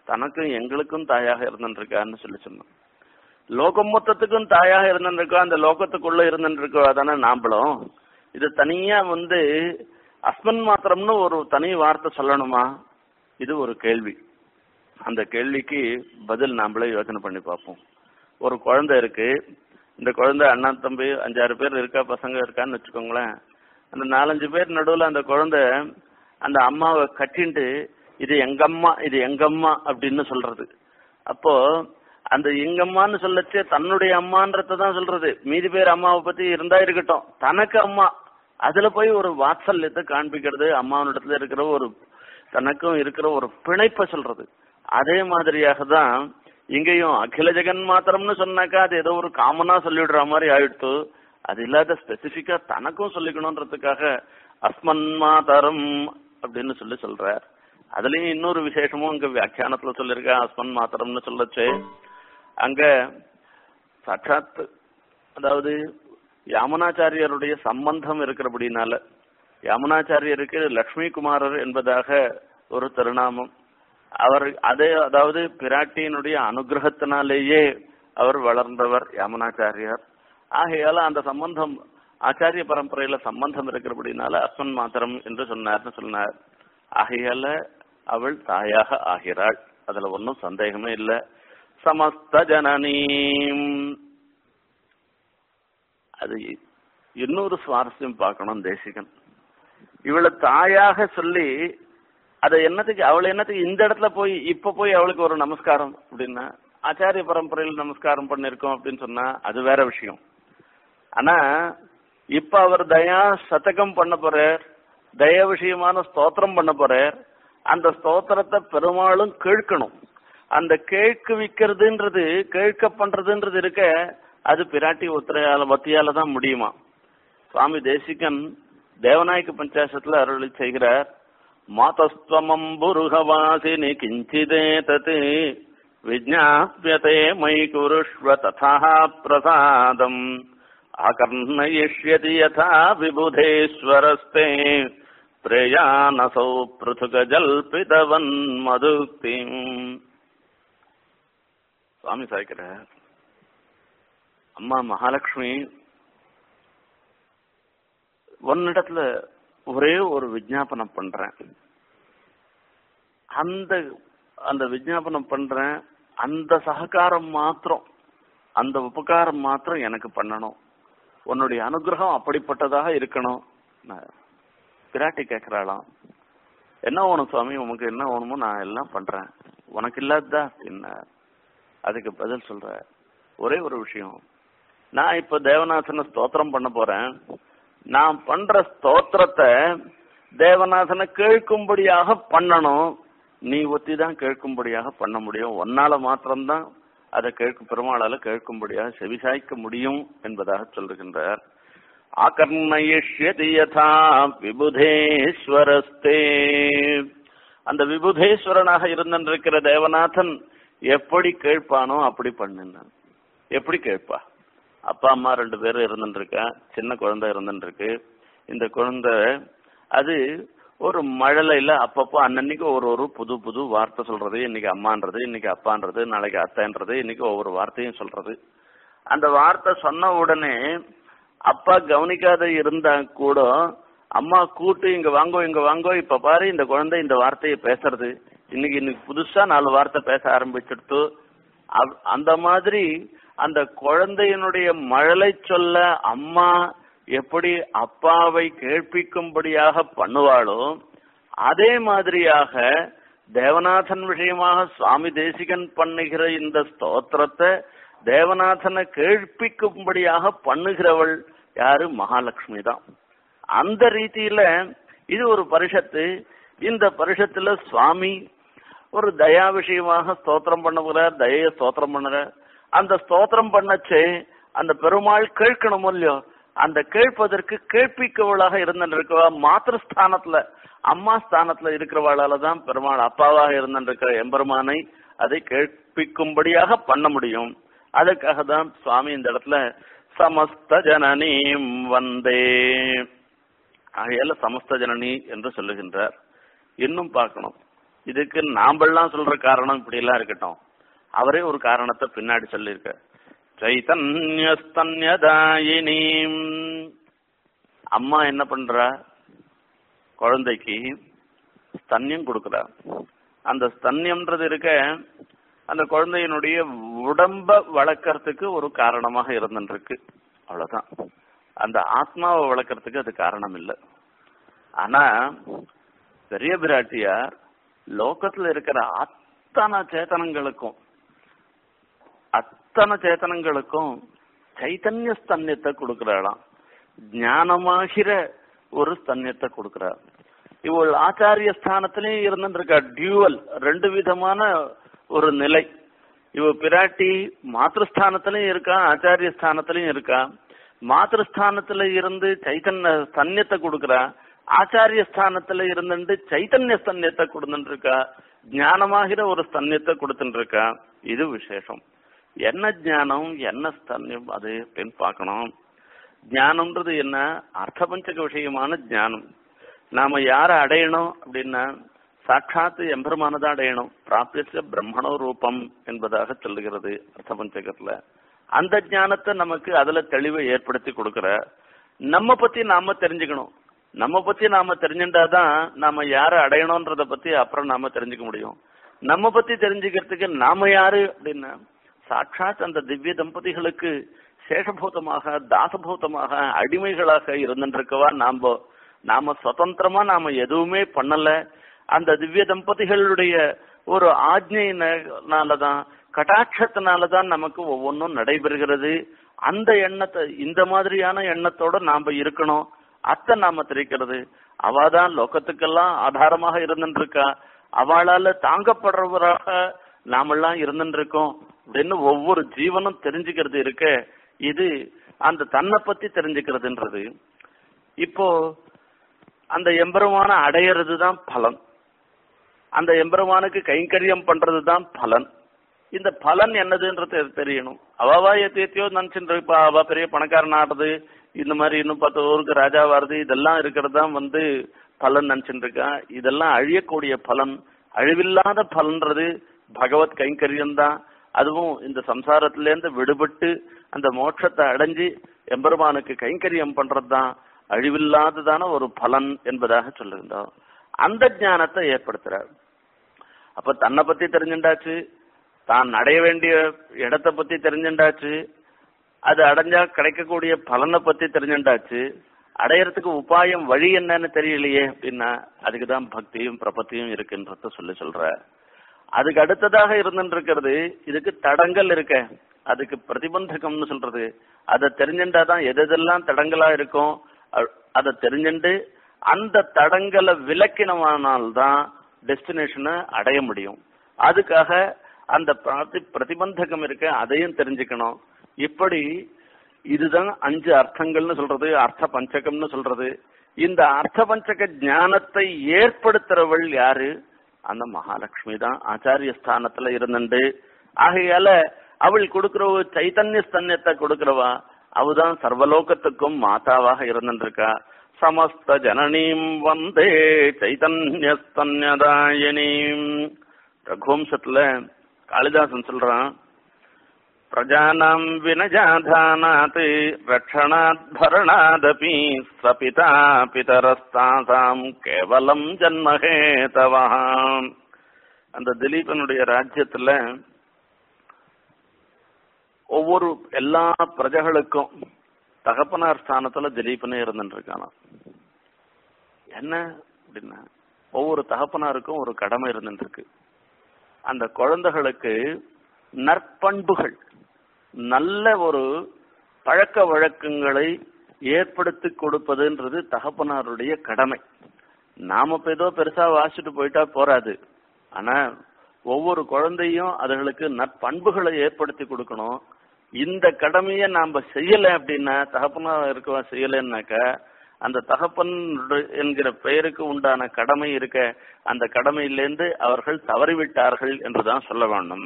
தனக்கும் எங்களுக்கும் தாயாக இருந்துருக்கான்னு சொல்லி சொன்னோம் லோகம் மொத்தத்துக்கும் தாயாக இருந்துருக்கோம் அந்த லோகத்துக்குள்ள இருந்துருக்கோ தானே நாம்பளும் இது தனியா வந்து அஸ்மன் மாத்திரம்னு ஒரு தனி வார்த்தை சொல்லணுமா இது ஒரு கேள்வி அந்த கேள்விக்கு பதில் நாமளே யோசனை பண்ணி பார்ப்போம் ஒரு குழந்தை இருக்கு இந்த குழந்தை அண்ணா தம்பி அஞ்சாறு பேர் இருக்கா பசங்க இருக்கான்னு வச்சுக்கோங்களேன் அந்த நாலஞ்சு பேர் நடுவில் அந்த குழந்தை அந்த அம்மாவை கட்டிண்டு இது எங்கம்மா இது எங்கம்மா அப்படின்னு சொல்றது அப்போ அந்த எங்கம்மான்னு சொல்லச்சே தன்னுடைய அம்மான்றத தான் சொல்றது மீதி பேர் அம்மாவை பத்தி இருந்தா இருக்கட்டும் தனக்கு அம்மா அதுல போய் ஒரு வாத்சல்யத்தை காண்பிக்கிறது அம்மாவனிடத்துல இருக்கிற ஒரு தனக்கும் இருக்கிற ஒரு பிணைப்பை சொல்றது அதே மாதிரியாக தான் இங்கேயும் அகில ஜெகன் மாத்திரம்னு சொன்னாக்கா அது ஏதோ ஒரு காமனா சொல்லிவிடுற மாதிரி ஆயிடுத்து அது இல்லாத ஸ்பெசிபிக்கா தனக்கும் சொல்லிக்கணும்ன்றதுக்காக அஸ்மன் மாதரம் அப்படின்னு சொல்லி சொல்றார் அதுலயும் இன்னொரு விசேஷமும் இங்க வியாக்கியானத்துல சொல்லியிருக்கா அஸ்மன் மாத்திரம்னு சொல்லச்சு அங்க சாட்சாத் அதாவது யாமனாச்சாரியருடைய சம்பந்தம் இருக்கிறபடினால யாமனாச்சாரியருக்கு லக்ஷ்மி குமாரர் என்பதாக ஒரு திருநாமம் அவர் அதே அதாவது பிராட்டியினுடைய அனுகிரகத்தினாலேயே அவர் வளர்ந்தவர் யாமனாச்சாரியார் ஆகையால அந்த சம்பந்தம் ஆச்சாரிய பரம்பரையில சம்பந்தம் இருக்கிறபடினால அஸ்வன் மாத்திரம் என்று சொன்னார்னு சொன்னார் ஆகையால அவள் தாயாக ஆகிறாள் அதுல ஒன்றும் சந்தேகமே இல்ல சமஸ்த ஜனனீம் அது இன்னொரு சுவாரஸ்யம் பார்க்கணும் தேசிகன் இவளை தாயாக சொல்லி அதை என்னத்துக்கு அவள் என்னத்துக்கு இந்த இடத்துல போய் இப்ப போய் அவளுக்கு ஒரு நமஸ்காரம் அப்படின்னா ஆச்சாரிய பரம்பரையில் நமஸ்காரம் பண்ணிருக்கோம் அப்படின்னு சொன்னா அது வேற விஷயம் ஆனா இப்ப அவர் தயா சதகம் பண்ண போறார் தய விஷயமான ஸ்தோத்திரம் பண்ண போறார் அந்த ஸ்தோத்திரத்தை பெருமாளும் கேட்கணும் அந்த கேட்குவிக்கிறதுன்றது கேட்க பண்றதுன்றது இருக்க அது பிராட்டி ஒத்திரையால வத்தியால தான் முடியுமா சுவாமி தேசிகன் தேவநாயக பஞ்சாசத்துல அருளி செய்கிறார் மாதஸ்வமம்புருகவாசினி கிஞ்சிதே தத் விஜாபியதே மை குருஷ்வ ததா பிரசாதம் ஆகர்ணயிஷ்யதி யதா விபுதேஸ்வரஸ்தே பிரயானசௌ பிருதுக ஜல்பிதவன் மதுக்தி சுவாமி சாய்க்கிறார் அம்மா மகாலட்சுமி ஒன்னிடத்துல ஒரே ஒரு விஜாபனம் பண்றேன் அந்த அந்த விஜாபனம் பண்றேன் அந்த சககாரம் மாத்திரம் அந்த உபகாரம் மாத்திரம் எனக்கு பண்ணணும் உன்னுடைய அனுகிரகம் அப்படிப்பட்டதாக இருக்கணும் பிராட்டி கேட்கிறாளாம் என்ன வேணும் சுவாமி உனக்கு என்ன வேணுமோ நான் எல்லாம் பண்றேன் உனக்கு இல்லாததா என்ன அதுக்கு பதில் சொல்ற ஒரே ஒரு விஷயம் நான் இப்ப தேவநாசன ஸ்தோத்திரம் பண்ண போறேன் நான் பண்ற ஸ்தோத்திரத்தை தேவநாதனை கேட்கும்படியாக பண்ணணும் நீ ஒத்தி தான் கேட்கும்படியாக பண்ண முடியும் ஒன்னால மாத்திரம்தான் அதை கேட்கும் பெருமாளால கேட்கும்படியாக செவிசாய்க்க முடியும் என்பதாக சொல்லுகின்றார் ஆகர்ணயிஷ்யதி யதா விபுதேஸ்வரஸ்தே அந்த விபுதேஸ்வரனாக இருந்திருக்கிற தேவநாதன் எப்படி கேட்பானோ அப்படி பண்ணுனான் எப்படி கேட்பா அப்பா அம்மா ரெண்டு பேரும் இருந்துருக்கா சின்ன குழந்தை இருந்துருக்கு இந்த குழந்தை அது ஒரு மழலையில அப்பப்போ அன்னன்னைக்கு ஒரு ஒரு புது புது வார்த்தை சொல்றது இன்னைக்கு அம்மான்றது இன்னைக்கு அப்பான்றது நாளைக்கு அத்தைன்றது இன்னைக்கு ஒவ்வொரு வார்த்தையும் சொல்றது அந்த வார்த்தை சொன்ன உடனே அப்பா கவனிக்காத இருந்தா கூட அம்மா கூட்டு இங்க வாங்கோ இங்க வாங்கோ இப்ப பாரு இந்த குழந்தை இந்த வார்த்தையை பேசுறது இன்னைக்கு இன்னைக்கு புதுசா நாலு வார்த்தை பேச ஆரம்பிச்சுடுத்து அந்த மாதிரி அந்த குழந்தையினுடைய மழலை சொல்ல அம்மா எப்படி அப்பாவை கேட்பிக்கும்படியாக பண்ணுவாளோ அதே மாதிரியாக தேவநாதன் விஷயமாக சுவாமி தேசிகன் பண்ணுகிற இந்த ஸ்தோத்திரத்தை தேவநாதனை கேட்பிக்கும்படியாக பண்ணுகிறவள் யாரு மகாலட்சுமி தான் அந்த ரீதியில இது ஒரு பரிஷத்து இந்த பரிஷத்துல சுவாமி ஒரு தயா விஷயமாக ஸ்தோத்திரம் பண்ண போறார் தயைய ஸ்தோத்திரம் பண்ணுறார் அந்த ஸ்தோத்திரம் பண்ணச்சே அந்த பெருமாள் கேட்கணும் இல்லையோ அந்த கேட்பதற்கு கேட்பிக்கவளாக இருந்திருக்கவா மாத்திருஸ்தானத்துல அம்மா ஸ்தானத்துல இருக்கிறவாளால தான் பெருமாள் அப்பாவாக இருந்திருக்கிற எம்பெருமானை அதை கேட்பிக்கும்படியாக பண்ண முடியும் அதுக்காக தான் சுவாமி இந்த இடத்துல சமஸ்த ஜனனீம் வந்தே ஆகையால சமஸ்த ஜனனி என்று சொல்லுகின்றார் இன்னும் பார்க்கணும் இதுக்கு நாம்பெல்லாம் சொல்ற காரணம் இப்படி எல்லாம் இருக்கட்டும் அவரே ஒரு காரணத்தை பின்னாடி சொல்லியிருக்க சைதன்யஸ்தன்யதாயினீம் அம்மா என்ன பண்றா குழந்தைக்கு ஸ்தன்யம் கொடுக்குறா அந்த ஸ்தன்யம்ன்றது இருக்க அந்த குழந்தையினுடைய உடம்ப வளர்க்கறதுக்கு ஒரு காரணமாக இருந்துருக்கு அவ்வளவுதான் அந்த ஆத்மாவை வளர்க்கறதுக்கு அது காரணம் இல்லை ஆனா பெரிய பிராட்டியார் லோகத்துல இருக்கிற அத்தனை சேத்தனங்களுக்கும் அத்தனை சேத்தனங்களுக்கும் சைத்தன்ய ஸ்தன்யத்தை கொடுக்கிறாளாம் ஞானமாகிற ஒரு ஸ்தன்யத்தை கொடுக்கிறார் இவள் ஆச்சாரிய ஸ்தானத்திலையும் இருந்துருக்கா டியூவல் ரெண்டு விதமான ஒரு நிலை இவ பிராட்டி மாத்திருஸ்தானத்திலையும் இருக்கா ஆச்சாரிய ஸ்தானத்திலையும் இருக்கா மாத்திருஸ்தானத்துல இருந்து சைத்தன்ய ஸ்தன்யத்தை கொடுக்கறா ஆச்சாரிய ஸ்தானத்துல இருந்துட்டு சைத்தன்ய ஸ்தன்யத்தை கொடுத்துட்டு இருக்கா ஞானமாகிற ஒரு ஸ்தன்யத்தை கொடுத்துட்டு இருக்கா இது விசேஷம் என்ன ஞானம் என்ன ஸ்தன்யம் அது அப்படின்னு பார்க்கணும் ஞானம்ன்றது என்ன அர்த்த பஞ்சக விஷயமான ஞானம் நாம யாரை அடையணும் அப்படின்னா சாட்சாத்து எம்பெருமானதான் அடையணும் பிராபியச பிரம்மணோ ரூபம் என்பதாக சொல்லுகிறது அர்த்த பஞ்சகத்துல அந்த ஞானத்தை நமக்கு அதுல தெளிவை ஏற்படுத்தி கொடுக்கிற நம்ம பத்தி நாம தெரிஞ்சுக்கணும் நம்ம பத்தி நாம தெரிஞ்சுட்டாதான் நாம யாரை அடையணும்ன்றத பத்தி அப்புறம் நாம தெரிஞ்சுக்க முடியும் நம்ம பத்தி தெரிஞ்சுக்கிறதுக்கு நாம யாரு அப்படின்னா சாட்சாத் அந்த திவ்ய தம்பதிகளுக்கு சேஷபூதமாக தாசபூதமாக அடிமைகளாக இருந்துருக்கவா நாம நாம சுதந்திரமா நாம எதுவுமே பண்ணல அந்த திவ்ய தம்பதிகளுடைய ஒரு ஆஜ்ஞையினாலதான் கட்டாட்சத்தினாலதான் நமக்கு ஒவ்வொன்றும் நடைபெறுகிறது அந்த எண்ணத்தை இந்த மாதிரியான எண்ணத்தோட நாம இருக்கணும் அத்தை நாம தெரிவிக்கிறது அவாதான் லோகத்துக்கெல்லாம் ஆதாரமாக இருந்துருக்கா அவளால தாங்கப்படுறவராக நாமெல்லாம் இருந்துருக்கோம் அப்படின்னு ஒவ்வொரு ஜீவனும் தெரிஞ்சுக்கிறது இருக்க இது அந்த தன்னை பத்தி தெரிஞ்சுக்கிறதுன்றது இப்போ அந்த எம்பெருமான அடையிறது தான் பலன் அந்த எம்பெருமானுக்கு கைங்கரியம் பண்றது தான் பலன் இந்த பலன் என்னதுன்றது தெரியணும் அவாவா எத்தியத்தையோ நினைச்சுட்டு இருப்பா அவ பெரிய பணக்காரன் ஆடுறது இந்த மாதிரி இன்னும் பத்து ஊருக்கு ராஜா வருது இதெல்லாம் இருக்கிறது தான் வந்து பலன் நினைச்சுட்டு இருக்கா இதெல்லாம் அழியக்கூடிய பலன் அழிவில்லாத பலன்றது பகவத் கைங்கரியம் தான் அதுவும் இந்த சம்சாரத்திலேருந்து விடுபட்டு அந்த மோட்சத்தை அடைஞ்சு எம்பெருமானுக்கு கைங்கரியம் பண்றது தான் அழிவில்லாததான ஒரு பலன் என்பதாக சொல்லியிருந்தோம் அந்த ஞானத்தை ஏற்படுத்துறார் அப்ப தன்னை பத்தி தெரிஞ்சுண்டாச்சு தான் அடைய வேண்டிய இடத்தை பத்தி தெரிஞ்சுண்டாச்சு அது அடைஞ்சா கிடைக்கக்கூடிய பலனை பத்தி தெரிஞ்சுண்டாச்சு அடையறதுக்கு உபாயம் வழி என்னன்னு தெரியலையே அப்படின்னா அதுக்குதான் பக்தியும் பிரபத்தியும் இருக்குன்றத சொல்லி சொல்ற அதுக்கு அடுத்ததாக இருந்துட்டு இருக்கிறது இதுக்கு தடங்கள் இருக்க அதுக்கு பிரதிபந்தகம்னு சொல்றது அதை தெரிஞ்சுட்டாதான் எது எதெல்லாம் தடங்களா இருக்கும் அதை தெரிஞ்சுட்டு அந்த தடங்களை விலக்கினமானால்தான் டெஸ்டினேஷனை அடைய முடியும் அதுக்காக அந்த பிரதி பிரதிபந்தகம் இருக்க அதையும் தெரிஞ்சுக்கணும் இப்படி இதுதான் அஞ்சு அர்த்தங்கள்னு சொல்றது அர்த்த பஞ்சகம்னு சொல்றது இந்த அர்த்த பஞ்சக ஞானத்தை ஏற்படுத்துறவள் யாரு அந்த மகாலட்சுமி தான் ஆச்சாரிய ஸ்தானத்துல இருந்துண்டு ஆகையால அவள் கொடுக்கிற ஒரு சைத்தன்ய ஸ்தன்யத்தை கொடுக்கிறவா அவதான் சர்வலோகத்துக்கும் மாதாவாக இருந்துருக்கா சமஸ்த ஜனனீம் வந்தே சைதன்ய ஸ்தன்யதாயனீம் ரகுவம்சத்துல காளிதாசன் சொல்றான் பிரஜானாம் வினஜாதானாத் ரக்ஷணாத் பரணாதபி சபிதா பிதரஸ்தாசாம் கேவலம் ஜன்மஹேதவாம் அந்த திலீபனுடைய ராஜ்யத்துல ஒவ்வொரு எல்லா பிரஜகளுக்கும் தகப்பனார் ஸ்தானத்துல திலீபனே இருந்துட்டு இருக்கானா என்ன அப்படின்னா ஒவ்வொரு தகப்பனாருக்கும் ஒரு கடமை இருந்துட்டு இருக்கு அந்த குழந்தைகளுக்கு நற்பண்புகள் நல்ல ஒரு பழக்க வழக்கங்களை ஏற்படுத்தி கொடுப்பதுன்றது தகப்பனாருடைய கடமை நாம இப்ப ஏதோ பெருசா வாசிட்டு போயிட்டா போராது ஆனா ஒவ்வொரு குழந்தையும் அதுகளுக்கு நற்பண்புகளை ஏற்படுத்தி கொடுக்கணும் இந்த கடமையை நாம செய்யல அப்படின்னா தகப்பனா இருக்க செய்யலைன்னாக்கா அந்த தகப்பன் என்கிற பெயருக்கு உண்டான கடமை இருக்க அந்த கடமையிலேருந்து அவர்கள் தவறிவிட்டார்கள் என்றுதான் சொல்ல வேண்டும்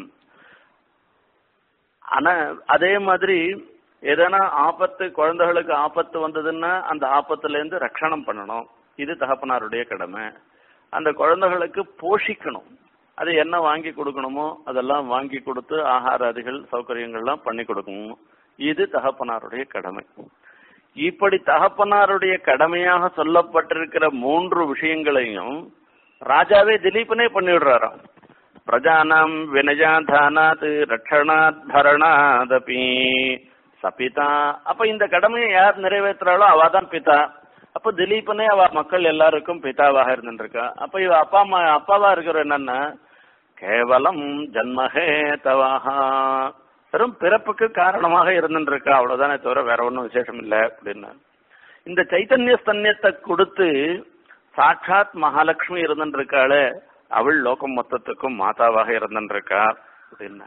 ஆனா அதே மாதிரி எதனா ஆபத்து குழந்தைகளுக்கு ஆபத்து வந்ததுன்னா அந்த ஆபத்துல இருந்து ரட்சணம் பண்ணணும் இது தகப்பனாருடைய கடமை அந்த குழந்தைகளுக்கு போஷிக்கணும் அது என்ன வாங்கி கொடுக்கணுமோ அதெல்லாம் வாங்கி கொடுத்து ஆகாராதிகள் சௌகரியங்கள்லாம் பண்ணி கொடுக்கணும் இது தகப்பனாருடைய கடமை இப்படி தகப்பனாருடைய கடமையாக சொல்லப்பட்டிருக்கிற மூன்று விஷயங்களையும் ராஜாவே திலீபனே பண்ணிவிடுறாராம் பிரஜானாம் வினயாதானாத் ரட்சணாத் பரணாதபி சபிதா அப்ப இந்த கடமையை யார் நிறைவேற்றுறாளோ அவ தான் பிதா அப்ப திலீபனே அவ மக்கள் எல்லாருக்கும் பிதாவாக இருந்துருக்கா அப்ப இவ அப்பா அம்மா அப்பாவா இருக்கிற என்னன்னா கேவலம் ஜன்மஹே தவாஹா வெறும் பிறப்புக்கு காரணமாக இருந்துருக்கா அவ்வளவுதானே தவிர வேற ஒன்றும் விசேஷம் இல்லை அப்படின்னு இந்த சைத்தன்ய ஸ்தன்யத்தை கொடுத்து சாட்சாத் மகாலட்சுமி இருந்துருக்காளே அவள் லோகம் மொத்தத்துக்கும் மாதாவாக இருந்துருக்கா அப்படின்னா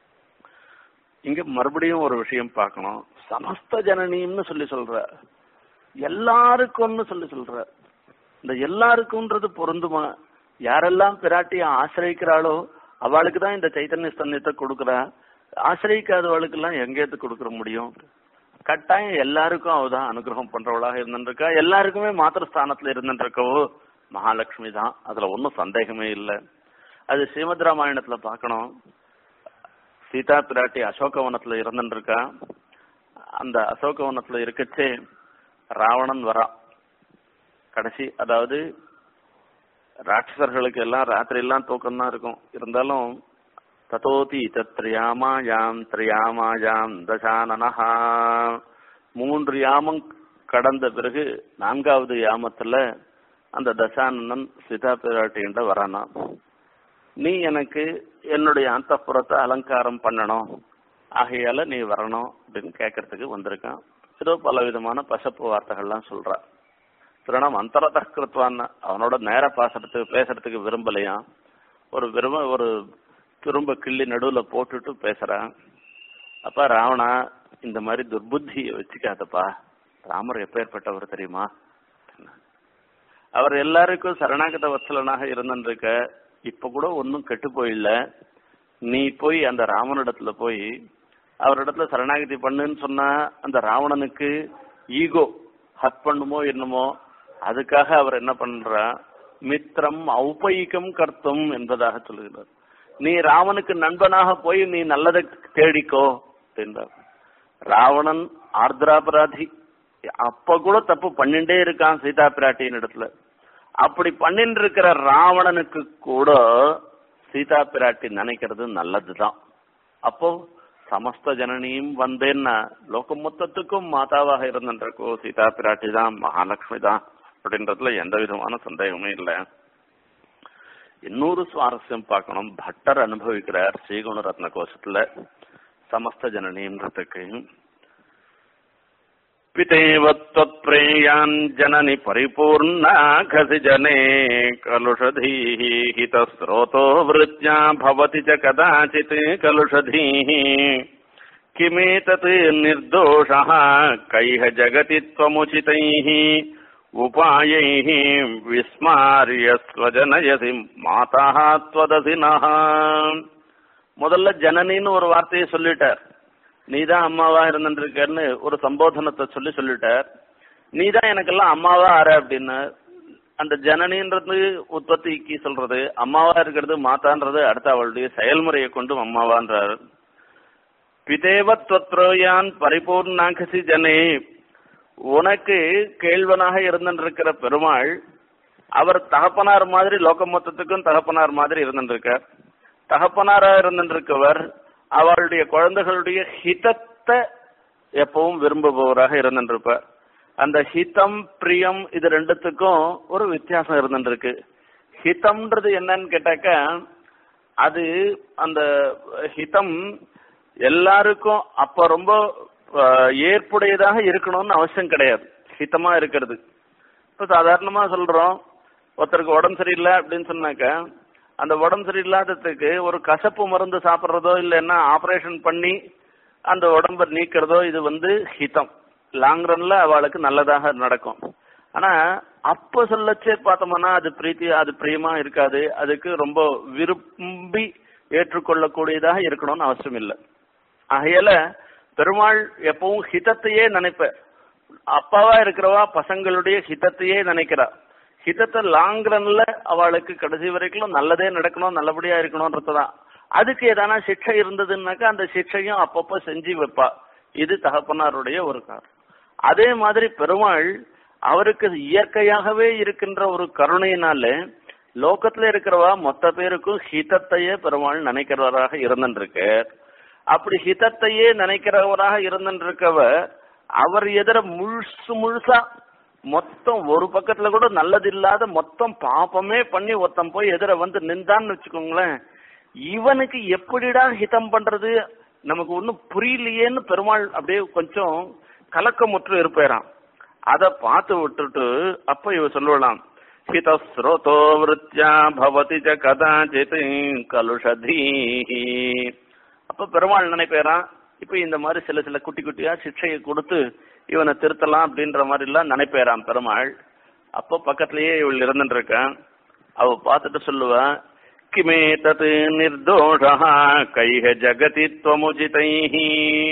இங்க மறுபடியும் ஒரு விஷயம் பார்க்கணும் சமஸ்த ஜனனின்னு சொல்லி சொல்ற எல்லாருக்கும்னு சொல்லி சொல்ற இந்த எல்லாருக்கும்ன்றது பொருந்துமா யாரெல்லாம் பிராட்டியை ஆசிரியிக்கிறாளோ அவளுக்கு தான் இந்த சைத்தன்ய ஸ்தன்யத்தை கொடுக்குறா ஆசிரியிக்காதவளுக்கு எல்லாம் எங்கேருந்து கொடுக்கற முடியும் கட்டாயம் எல்லாருக்கும் அவதான் அனுகிரகம் பண்றவளாக இருந்துருக்கா எல்லாருக்குமே மாத்திரஸ்தானத்துல இருந்துருக்கவோ மகாலட்சுமி தான் அதுல ஒன்றும் சந்தேகமே இல்லை அது ஸ்ரீமத் ராமாயணத்துல பார்க்கணும் சீதா பிராட்டி அசோகவனத்துல இருந்துருக்கா அந்த அசோகவனத்துல இருக்கச்சே ராவணன் வரான் கடைசி அதாவது ராட்சசர்களுக்கு எல்லாம் ராத்திரி எல்லாம் தூக்கம் தான் இருக்கும் இருந்தாலும் ததோதி திரியாமாயாம் திரியாமாயாம் தசானனஹா மூன்று யாமம் கடந்த பிறகு நான்காவது யாமத்துல அந்த தசானனன் சீதா பிராட்டிகிட்ட வரானா நீ எனக்கு என்னுடைய அந்தப்புறத்தை அலங்காரம் பண்ணணும் ஆகையால நீ வரணும் அப்படின்னு கேட்கறதுக்கு வந்திருக்கான் ஏதோ பல விதமான பசப்பு வார்த்தைகள்லாம் சொல்றா திருணம் அந்தரத கிருத்வான்னு அவனோட நேர பாசறதுக்கு பேசுறதுக்கு விரும்பலையாம் ஒரு விரும்ப ஒரு திரும்ப கிள்ளி நடுவுல போட்டுட்டு பேசுறான் அப்பா ராவணா இந்த மாதிரி துர்புத்தியை வச்சுக்காதப்பா ராமர் எப்பேற்பட்டவர் தெரியுமா அவர் எல்லாருக்கும் சரணாகத வத்சலனாக இருந்திருக்க இப்ப கூட ஒன்னும் கெட்டு போயில்ல நீ போய் அந்த ராவனிடத்துல போய் அவரிடத்துல சரணாகதி பண்ணுன்னு சொன்னா அந்த ராவணனுக்கு ஈகோ ஹத் பண்ணுமோ என்னமோ அதுக்காக அவர் என்ன பண்றா மித்திரம் ஔபயிகம் கர்த்தம் என்பதாக சொல்லுகிறார் நீ ராவனுக்கு நண்பனாக போய் நீ நல்லதை தேடிக்கோ அப்படின்றார் ராவணன் ஆர்திராபராதி அப்ப கூட தப்பு பண்ணிட்டே இருக்கான் சீதா பிராட்டியின் இடத்துல அப்படி பண்ணிட்டு இருக்கிற ராவணனுக்கு கூட சீதா பிராட்டி நினைக்கிறது நல்லதுதான் அப்போ சமஸ்த ஜனனியும் வந்தேன்னா லோகம் மொத்தத்துக்கும் மாதாவாக இருந்திருக்கோ சீதா பிராட்டி தான் மகாலட்சுமி தான் அப்படின்றதுல எந்த விதமான சந்தேகமே இல்லை இன்னொரு சுவாரஸ்யம் பார்க்கணும் பட்டர் அனுபவிக்கிறார் ஸ்ரீகுண ரத்ன கோஷத்துல சமஸ்த ஜனனின்றதுக்கு पितेव त्वत्प्रेयान् जननि परिपूर्णाघसि जने कलुषधीः हितस्रोतो वृत्या भवति च कदाचित् कलुषधीः किमेतत् निर्दोषः कैह जगति त्वमुचितैः उपायैः विस्मार्य स्वजनयसि माताः त्वदसिनः முதல்ல ஜனனின்னு ஒரு வார்த்தையை சொல்லிட்டார் நீதான் அம்மாவா இருந்துருக்கன்னு ஒரு சம்போதனத்தை சொல்லி சொல்லிட்டார் நீதான் எனக்கெல்லாம் அம்மாவா ஆற அப்படின்னு அந்த ஜனனின்றது உற்பத்திக்கு சொல்றது அம்மாவா இருக்கிறது மாத்தான்றது அடுத்த அவளுடைய செயல்முறையை கொண்டு அம்மாவான்றார் பிதேவத்வத்ரோயான் பரிபூர்ணாகசி ஜனே உனக்கு கேள்வனாக இருந்திருக்கிற பெருமாள் அவர் தகப்பனார் மாதிரி லோக மொத்தத்துக்கும் தகப்பனார் மாதிரி இருந்திருக்கார் தகப்பனாரா இருந்திருக்கவர் அவளுடைய குழந்தைகளுடைய ஹிதத்தை எப்பவும் விரும்புபவராக இருந்துருப்பார் அந்த ஹிதம் பிரியம் இது ரெண்டுத்துக்கும் ஒரு வித்தியாசம் இருந்துருக்கு ஹிதம்ன்றது என்னன்னு கேட்டாக்கா அது அந்த ஹிதம் எல்லாருக்கும் அப்ப ரொம்ப ஏற்புடையதாக இருக்கணும்னு அவசியம் கிடையாது ஹிதமா இருக்கிறது இப்ப சாதாரணமா சொல்றோம் ஒருத்தருக்கு உடம்பு சரியில்லை அப்படின்னு சொன்னாக்கா அந்த உடம்பு சரியில்லாததுக்கு ஒரு கசப்பு மருந்து சாப்பிட்றதோ இல்லைன்னா ஆபரேஷன் பண்ணி அந்த உடம்ப நீக்கிறதோ இது வந்து ஹிதம் லாங் ரன்ல அவளுக்கு நல்லதாக நடக்கும் ஆனா அப்ப சொல்லச்சே பார்த்தோம்னா அது பிரீத்தி அது பிரியமா இருக்காது அதுக்கு ரொம்ப விரும்பி ஏற்றுக்கொள்ளக்கூடியதாக இருக்கணும்னு அவசியம் இல்லை ஆகையால பெருமாள் எப்பவும் ஹிதத்தையே நினைப்ப அப்பாவா இருக்கிறவா பசங்களுடைய ஹிதத்தையே நினைக்கிறா ஹிதத்தை லாங் ரன்ல அவளுக்கு கடைசி வரைக்கும் நல்லதே நடக்கணும் நல்லபடியா இருக்கணும்ன்றதுதான் அதுக்கு ஏதான சிக்ஷை இருந்ததுன்னாக்கா அந்த சிக்ஷையும் அப்பப்போ செஞ்சு வைப்பா இது தகப்பனாருடைய ஒரு காரணம் அதே மாதிரி பெருமாள் அவருக்கு இயற்கையாகவே இருக்கின்ற ஒரு கருணையினால லோகத்துல இருக்கிறவா மொத்த பேருக்கும் ஹிதத்தையே பெருமாள் நினைக்கிறவராக இருந்துருக்கு அப்படி ஹிதத்தையே நினைக்கிறவராக இருந்துருக்கவர் அவர் எதிர முழுசு முழுசா மொத்தம் ஒரு பக்கத்துல கூட நல்லது இல்லாத மொத்தம் பாப்பமே பண்ணி ஒருத்தன் போய் எதிர வந்து நின்றான்னு வச்சுக்கோங்களேன் இவனுக்கு எப்படிடா ஹிதம் பண்றது நமக்கு ஒன்னும் புரியலையேன்னு பெருமாள் அப்படியே கொஞ்சம் கலக்கமுற்று இருப்பாராம் அத பார்த்து விட்டுட்டு அப்ப இவ சொல்லலாம் ஹிதஸ்ரோதோ விருத்தியா பவதி ச கதாச்சித் கலுஷதீ அப்ப பெருமாள் நினைப்பேறான் இப்ப இந்த மாதிரி சில சில குட்டி குட்டியா சிக்ஷையை கொடுத்து இவனை திருத்தலாம் அப்படின்ற மாதிரி எல்லாம் நினைப்பேறான் பெருமாள் அப்போ பக்கத்திலேயே இவள் இருந்துட்டு இருக்கான் அவ பார்த்துட்டு சொல்லுவா கிமே தத் நிர்தோஷா கைஹ ஜகதி துவமுஜிதைஹி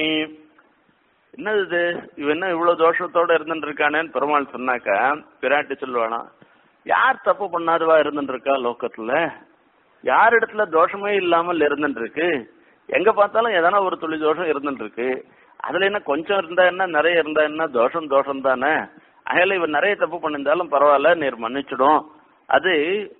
என்னது இது இவன் என்ன இவ்வளவு தோஷத்தோட இருந்துட்டு இருக்கானேன்னு பெருமாள் சொன்னாக்கா பிராட்டி சொல்லுவானா யார் தப்பு பண்ணாதவா இருந்துட்டு இருக்கா லோக்கத்துல யார் இடத்துல தோஷமே இல்லாமல் இருந்துட்டு இருக்கு எங்க பார்த்தாலும் எதனா ஒரு துளி தோஷம் இருந்துட்டு இருக்கு அதுல என்ன கொஞ்சம் இருந்தா என்ன நிறைய இருந்தா என்ன தோஷம் தோஷம் தானே அகையில இவன் நிறைய தப்பு பண்ணியிருந்தாலும் பரவாயில்ல நீர் மன்னிச்சிடும் அது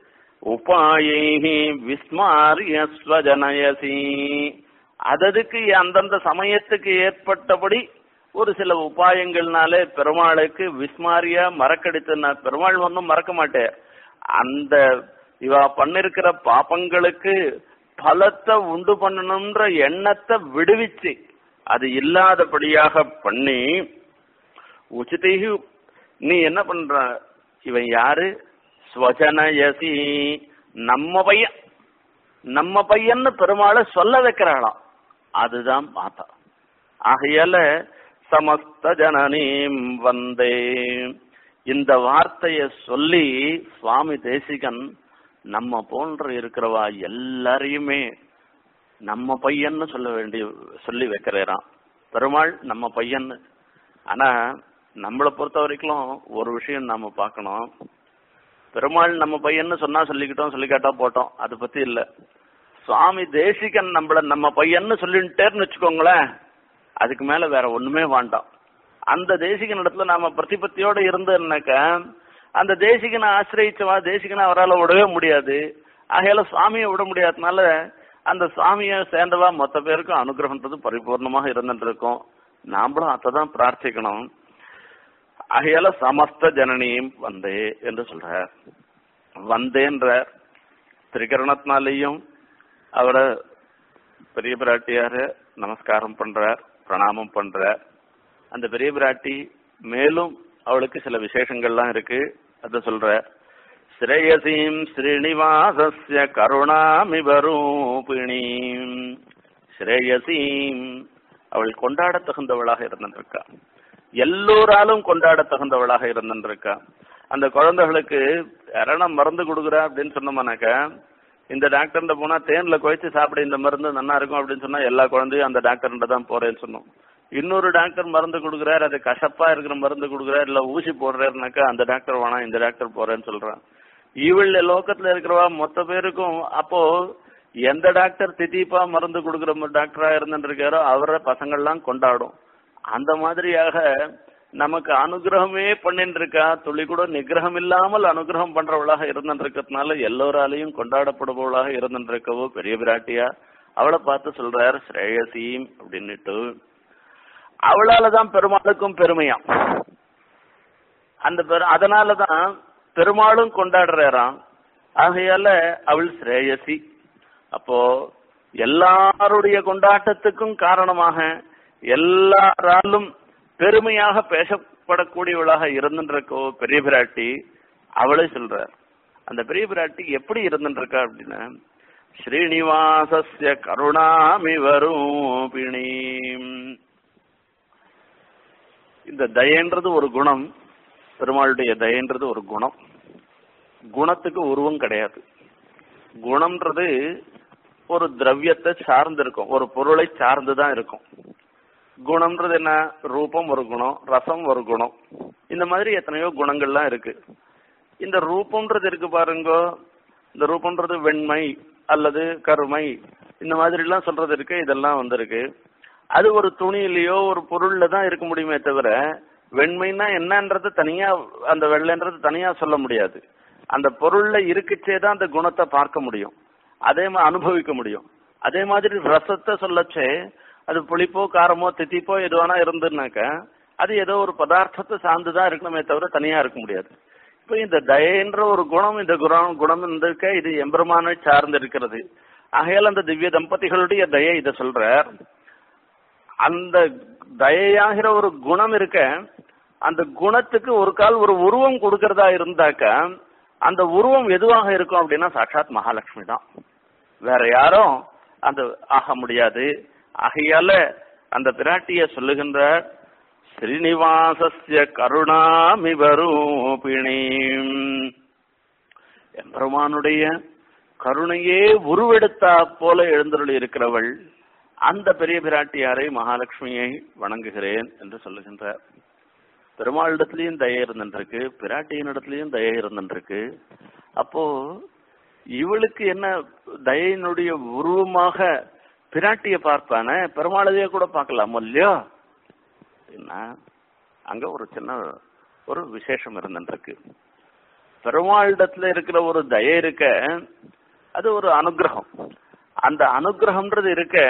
உபாயை விஸ்மாரிய ஸ்வஜனயசி அததுக்கு அந்தந்த சமயத்துக்கு ஏற்பட்டபடி ஒரு சில உபாயங்கள்னாலே பெருமாளுக்கு விஸ்மாரியா மறக்கடித்து பெருமாள் ஒன்றும் மறக்க மாட்டேன் அந்த இவ பண்ணிருக்கிற பாப்பங்களுக்கு பலத்தை உண்டு பண்ணணும்ன்ற எண்ணத்தை விடுவிச்சு அது இல்லாதபடியாக பண்ணி உச்சிதைகு நீ என்ன பண்ற இவன் யாரு ஸ்வஜனயசி நம்ம பையன் நம்ம பையன்னு பெருமாளை சொல்ல வைக்கிறாளாம் அதுதான் மாதா ஆகையால சமஸ்த ஜனனீம் வந்தே இந்த வார்த்தைய சொல்லி சுவாமி தேசிகன் நம்ம போன்ற இருக்கிறவா எல்லாரையுமே நம்ம பையன்னு சொல்ல வேண்டிய சொல்லி வைக்கிறாராம் பெருமாள் நம்ம பையன் ஆனா நம்மளை பொறுத்த வரைக்கும் ஒரு விஷயம் நாம பார்க்கணும் பெருமாள் நம்ம பையன்னு சொன்னா சொல்லிக்கிட்டோம் சொல்லிக்காட்டா போட்டோம் அதை பத்தி இல்ல சுவாமி தேசிகன் நம்மள நம்ம பையன்னு சொல்லிட்டேன்னு வச்சுக்கோங்களேன் அதுக்கு மேல வேற ஒண்ணுமே வேண்டாம் அந்த தேசிகன் இடத்துல நாம பிரதிபத்தியோட இருந்தோம்னாக்க அந்த தேசிகனை ஆசிரியச்சவா தேசிகனை அவரால் விடவே முடியாது ஆகையால சுவாமியை விட முடியாதனால அந்த சுவாமியை சேர்ந்தவா மொத்த பேருக்கும் அனுகிரகன்றது பரிபூர்ணமாக இருந்துட்டு இருக்கும் நாமளும் அதை தான் பிரார்த்திக்கணும் ஆகையால சமஸ்த ஜனனியும் வந்தே என்று சொல்றார் வந்தேன்ற திரிகரணத்தினாலேயும் அவரை பெரிய பிராட்டியார நமஸ்காரம் பண்றார் பிரணாமம் பண்றார் அந்த பெரிய பிராட்டி மேலும் அவளுக்கு சில விசேஷங்கள்லாம் இருக்கு அத சொல்ற ஸ்ரேயசீம் ஸ்ரீனிவாசஸ்ய கருணாமிபரூபிணீம் ஸ்ரேயசீம் அவள் கொண்டாட தகுந்தவளாக இருந்திருக்கா எல்லோராலும் கொண்டாட தகுந்தவளாக இருந்திருக்கா அந்த குழந்தைகளுக்கு யாரான மருந்து கொடுக்குறா அப்படின்னு சொன்னோம்னாக்கா இந்த டாக்டர்கிட்ட போனா தேன்ல குழைச்சு சாப்பிட இந்த மருந்து நல்லா இருக்கும் அப்படின்னு சொன்னா எல்லா குழந்தையும் அந்த டாக்டர்கிட்ட தான் போறேன்னு சொன்னோம் இன்னொரு டாக்டர் மருந்து கொடுக்குறாரு அது கசப்பா இருக்கிற மருந்து கொடுக்குறாரு இல்ல ஊசி போடுறாருனாக்கா அந்த டாக்டர் வேணாம் இந்த டாக்டர் போறேன்னு சொல்றான் இவள் லோக்கத்துல இருக்கிறவா மொத்த பேருக்கும் அப்போ எந்த டாக்டர் திதீப்பா மருந்து கொடுக்குற டாக்டரா இருந்துட்டு இருக்காரோ அவரை பசங்கள்லாம் கொண்டாடும் அந்த மாதிரியாக நமக்கு அனுகிரகமே பண்ணிட்டு இருக்கா துளி கூட நிகிரகம் இல்லாமல் அனுகிரகம் பண்றவளாக இருந்துட்டு இருக்கிறதுனால எல்லோராலையும் கொண்டாடப்படுபவளாக இருந்துட்டு இருக்கவோ பெரிய பிராட்டியா அவளை பார்த்து சொல்றார் ஸ்ரேயசீம் அப்படின்னுட்டு அவளாலதான் பெருமாளுக்கும் பெருமையாம் அந்த பெரு அதனாலதான் பெருமாளும் கொண்டாடுறாராம் ஆகையால அவள் ஸ்ரேயசி அப்போ எல்லாருடைய கொண்டாட்டத்துக்கும் காரணமாக எல்லாராலும் பெருமையாக பேசப்படக்கூடியவளாக இருந்துருக்கோ பெரிய பிராட்டி அவளே சொல்றார் அந்த பெரிய பிராட்டி எப்படி இருந்துருக்கா அப்படின்னா ஸ்ரீனிவாசஸ்ய கருணாமிவரூபிணி இந்த தயன்றது ஒரு குணம் பெருமாளுடைய தயன்றது ஒரு குணம் குணத்துக்கு உருவம் கிடையாது குணம்ன்றது ஒரு திரவியத்தை சார்ந்து இருக்கும் ஒரு பொருளை சார்ந்து தான் இருக்கும் குணம்ன்றது என்ன ரூபம் ஒரு குணம் ரசம் ஒரு குணம் இந்த மாதிரி எத்தனையோ குணங்கள்லாம் இருக்கு இந்த ரூபம்ன்றது இருக்கு பாருங்க இந்த ரூபம்ன்றது வெண்மை அல்லது கருமை இந்த மாதிரி எல்லாம் சொல்றது இருக்கு இதெல்லாம் வந்திருக்கு அது ஒரு துணியிலயோ ஒரு பொருள்ல தான் இருக்க முடியுமே தவிர வெண்மைன்னா என்னன்றது தனியா அந்த வெள்ளைன்றது தனியா சொல்ல முடியாது அந்த பொருள்ல இருக்குச்சே தான் அந்த குணத்தை பார்க்க முடியும் அதே மாதிரி அனுபவிக்க முடியும் அதே மாதிரி ரசத்தை சொல்லச்சே அது புளிப்போ காரமோ தித்திப்போ எதுவானா இருந்துனாக்க அது ஏதோ ஒரு பதார்த்தத்தை சார்ந்துதான் இருக்கணுமே தவிர தனியா இருக்க முடியாது இப்ப இந்த தயன்ற ஒரு குணம் இந்த குணம் குணம் இருக்க இது எம்பெருமானை சார்ந்து இருக்கிறது ஆகையால் அந்த திவ்ய தம்பதிகளுடைய தயை இதை சொல்றார் அந்த தயையாகிற ஒரு குணம் இருக்க அந்த குணத்துக்கு ஒரு கால் ஒரு உருவம் கொடுக்கறதா இருந்தாக்க அந்த உருவம் எதுவாக இருக்கும் அப்படின்னா சாட்சாத் மகாலட்சுமி தான் வேற யாரும் அந்த ஆக முடியாது ஆகையால அந்த பிராட்டிய சொல்லுகின்றார் ஸ்ரீனிவாசஸ்ய கருணாமிவரூபிணி எம்பெருமானுடைய கருணையே உருவெடுத்தா போல எழுந்தருளி இருக்கிறவள் அந்த பெரிய பிராட்டியாரை மகாலட்சுமியை வணங்குகிறேன் என்று சொல்லுகின்றார் பெருமாளிடத்திலையும் தயை இருந்துருக்கு பிராட்டியினிடத்திலையும் தயை இருந்துருக்கு அப்போ இவளுக்கு என்ன தயையினுடைய உருவமாக பிராட்டிய பார்ப்பானே பெருமாளையே கூட பார்க்கலாம் இல்லையோ அப்படின்னா அங்க ஒரு சின்ன ஒரு விசேஷம் இருந்துருக்கு பெருமாளிடத்துல இருக்கிற ஒரு தயை இருக்க அது ஒரு அனுகிரகம் அந்த அனுகிரகம்ன்றது இருக்க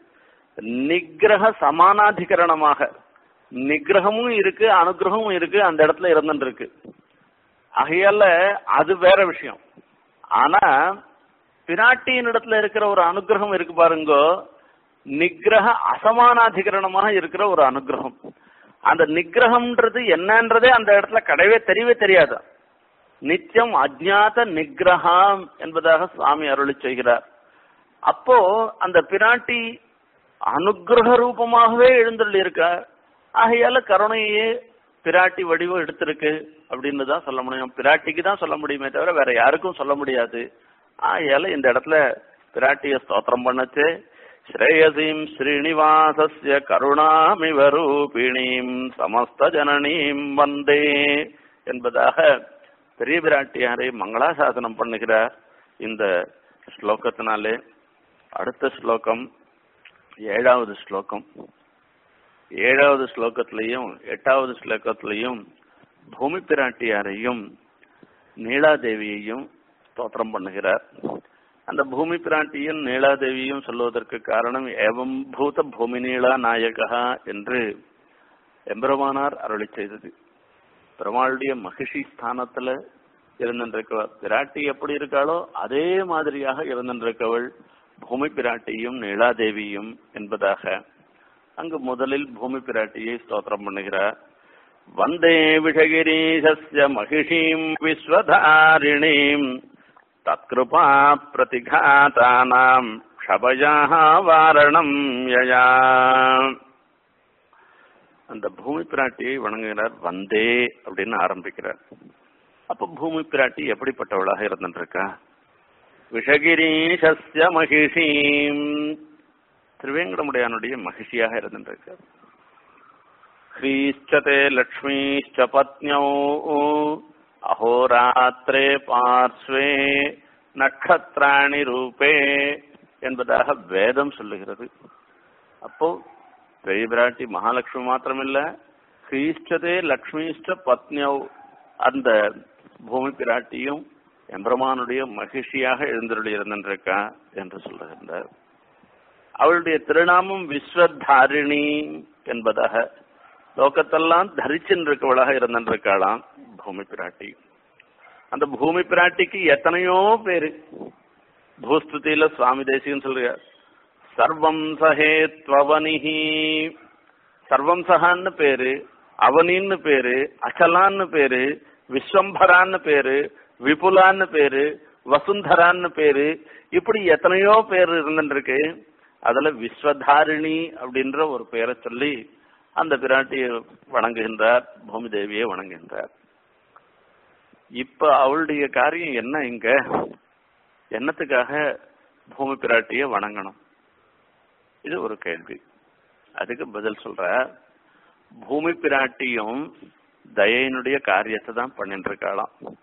நிகிரக சமானாதிகரணமாக நிகிரகமும் இருக்கு அனுகிரகமும் இருக்கு அந்த இடத்துல இருந்துருக்கு ஆகையால அது வேற விஷயம் ஆனா பிராட்டியின் இடத்துல இருக்கிற ஒரு அனுகிரகம் இருக்கு பாருங்க நிகிரக அசமானாதிகரணமாக இருக்கிற ஒரு அனுகிரகம் அந்த நிகிரகம்ன்றது என்னன்றதே அந்த இடத்துல கிடையவே தெரியவே தெரியாது நித்தியம் அஜ்ஞாத நிகிரகம் என்பதாக சுவாமி அருளி செய்கிறார் அப்போ அந்த பிராட்டி அனுகிரக ரூபமாகவே எழுந்துள்ள இருக்க ஆகையால கருணையே பிராட்டி வடிவம் எடுத்திருக்கு அப்படின்னு தான் சொல்ல முடியும் பிராட்டிக்கு தான் சொல்ல முடியுமே தவிர வேற யாருக்கும் சொல்ல முடியாது ஆகையால இந்த இடத்துல பிராட்டிய ஸ்தோத்திரம் பண்ணச்சு ஸ்ரேயசீம் ஸ்ரீனிவாசஸ்ய கருணாமிவ ரூபிணீம் சமஸ்த ஜனனீம் வந்தே என்பதாக பெரிய பிராட்டியாரை மங்களாசாசனம் பண்ணுகிறார் இந்த ஸ்லோகத்தினாலே அடுத்த ஸ்லோகம் ஏழாவது ஸ்லோகம் ஏழாவது ஸ்லோகத்திலையும் எட்டாவது ஸ்லோகத்திலையும் பூமி பிராட்டியாரையும் நீலாதேவியையும் ஸ்தோத்திரம் பண்ணுகிறார் அந்த பூமி பிராட்டியும் நீலாதேவியும் சொல்லுவதற்கு காரணம் ஏவம் பூத பூமி நீளா நாயகா என்று எம்பெருமானார் அருளி செய்தது பெருமாளுடைய மகிஷி ஸ்தானத்துல இருந்திருக்கவள் பிராட்டி எப்படி இருக்காளோ அதே மாதிரியாக இருந்திருக்கவள் பூமி பிராட்டியும் நீலாதேவியும் என்பதாக அங்கு முதலில் பூமி பிராட்டியை ஸ்தோத்திரம் பண்ணுகிறார் வந்தே விஷகிரீசஸ்ய மகிஷீம் விஸ்வதாரிணீம் தத்கிருபா பிரதிகாத்தானாம் ஷபயாக வாரணம் யயா அந்த பூமி பிராட்டியை வணங்குகிறார் வந்தே அப்படின்னு ஆரம்பிக்கிறார் அப்ப பூமி பிராட்டி எப்படிப்பட்டவளாக இருந்துருக்கா விஷகிரீஷஸ்ய மகிஷீம் திருவேங்கடமுடையானுடைய மகிழ்ச்சியாக இருந்துருக்கார் ஹ்ரீஷ்சதே லக்ஷ்மீஷ்ச பத்னியோ அஹோராத்திரே பார்ஸ்வே நட்சத்திராணி ரூபே என்பதாக வேதம் சொல்லுகிறது அப்போ பெரிய பிராட்டி மகாலட்சுமி மாத்திரமில்ல ஹ்ரீஷ்டதே லக்ஷ்மிஷ்ட பத்னியோ அந்த பூமி பிராட்டியும் எம்பெருமானுடைய மகிழ்ச்சியாக எழுந்தருளி இருந்திருக்கா என்று சொல்லுகின்றார் அவளுடைய திருநாமம் விஸ்வதாரிணி என்பதாக லோகத்தெல்லாம் தரிச்சின்றிருக்கவளாக இருந்திருக்காளாம் பூமி பிராட்டி அந்த பூமி பிராட்டிக்கு எத்தனையோ பேரு பூஸ்துதியில சுவாமி தேசியம் சொல்றார் சர்வம் சஹேத்வனிஹி சர்வம் சகான்னு பேரு அவனின்னு பேரு அச்சலான்னு பேரு விஸ்வம்பரான்னு பேரு விபுலான்னு பேரு வசுந்தரான்னு பேரு இப்படி எத்தனையோ பேர் இருந்துருக்கு அதுல விஸ்வதாரிணி அப்படின்ற ஒரு பெயரை சொல்லி அந்த பிராட்டியை வணங்குகின்றார் பூமி தேவியை வணங்குகின்றார் இப்ப அவளுடைய காரியம் என்ன இங்க என்னத்துக்காக பூமி பிராட்டியை வணங்கணும் இது ஒரு கேள்வி அதுக்கு பதில் சொல்ற பூமி பிராட்டியும் தயையினுடைய காரியத்தை தான் பண்ணிட்டு இருக்காளாம்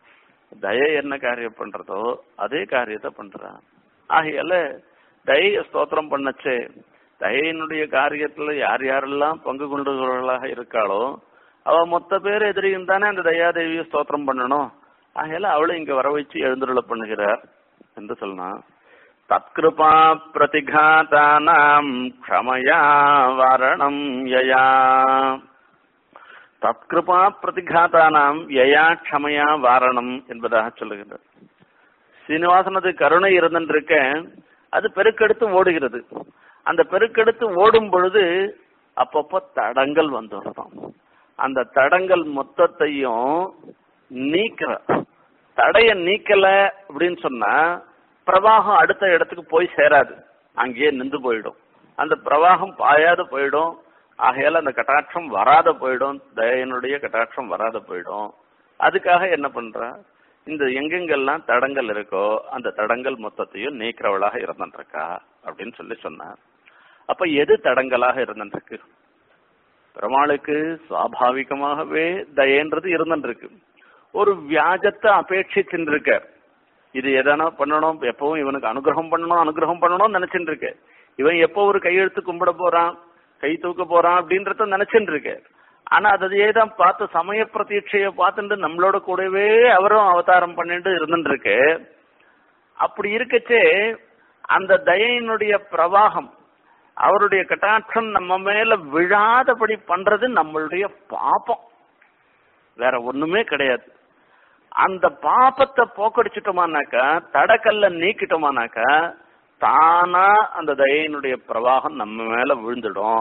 தயை என்ன காரியம் பண்றதோ அதே காரியத்தை பண்றான் ஆகையால தயை ஸ்தோத்திரம் பண்ணச்சே தயையினுடைய காரியத்துல யார் யாரெல்லாம் பங்கு கொண்டவர்களாக இருக்காளோ அவ மொத்த பேர் எதிரியும் தானே அந்த தயாதேவியை ஸ்தோத்திரம் பண்ணணும் ஆகையால அவளை இங்க வர வச்சு எழுந்துருள பண்ணுகிறார் என்று சொன்னான் தத்கிருபா பிரதிகாதானாம் க்ஷமயா வாரணம் யயா தத்கிருபா பிரதிகாதானாம் யயா க்ஷமயா வாரணம் என்பதாக சொல்லுகிறது சீனிவாசனது கருணை இருந்திருக்க அது பெருக்கெடுத்து ஓடுகிறது அந்த பெருக்கெடுத்து ஓடும் பொழுது அப்பப்போ தடங்கள் வந்துடுறோம் அந்த தடங்கள் மொத்தத்தையும் நீக்கிற தடைய நீக்கல அப்படின்னு சொன்னா பிரவாகம் அடுத்த இடத்துக்கு போய் சேராது அங்கேயே நின்று போயிடும் அந்த பிரவாகம் பாயாது போயிடும் ஆகையால அந்த கட்டாட்சம் வராத போயிடும் தயனுடைய கட்டாட்சம் வராத போயிடும் அதுக்காக என்ன பண்றா இந்த எங்கெங்கெல்லாம் தடங்கள் இருக்கோ அந்த தடங்கள் மொத்தத்தையும் நீக்கிறவளாக இருந்துருக்கா அப்படின்னு சொல்லி சொன்னார் அப்ப எது தடங்களாக இருந்துருக்கு பெருமாளுக்கு சுவாபாவிகமாகவே தயன்றது இருந்துருக்கு ஒரு வியாஜத்தை அபேட்சிச்சுட்டு இருக்கார் இது எதனா பண்ணணும் எப்பவும் இவனுக்கு அனுகிரகம் பண்ணணும் அனுகிரகம் பண்ணணும்னு நினைச்சுட்டு இருக்க இவன் எப்போ ஒரு கையெழுத்து கும்பிட போறான் கை தூக்க போறான் அப்படின்றத நினைச்சுட்டு இருக்க ஆனா அதையே தான் பார்த்து சமய பிரதீட்சையை பார்த்துட்டு நம்மளோட கூடவே அவரும் அவதாரம் பண்ணிட்டு இருந்துட்டு இருக்கு அப்படி இருக்கச்சே அந்த தயையினுடைய பிரவாகம் அவருடைய கட்டாட்சம் நம்ம மேல விழாதபடி பண்றது நம்மளுடைய பாப்பம் வேற ஒண்ணுமே கிடையாது அந்த பாப்பத்தை போக்கடிச்சிட்டோமானாக்கா தடக்கல்ல நீக்கிட்டோமானாக்கா தானா அந்த தயையினுடைய பிரவாகம் நம்ம மேல விழுந்துடும்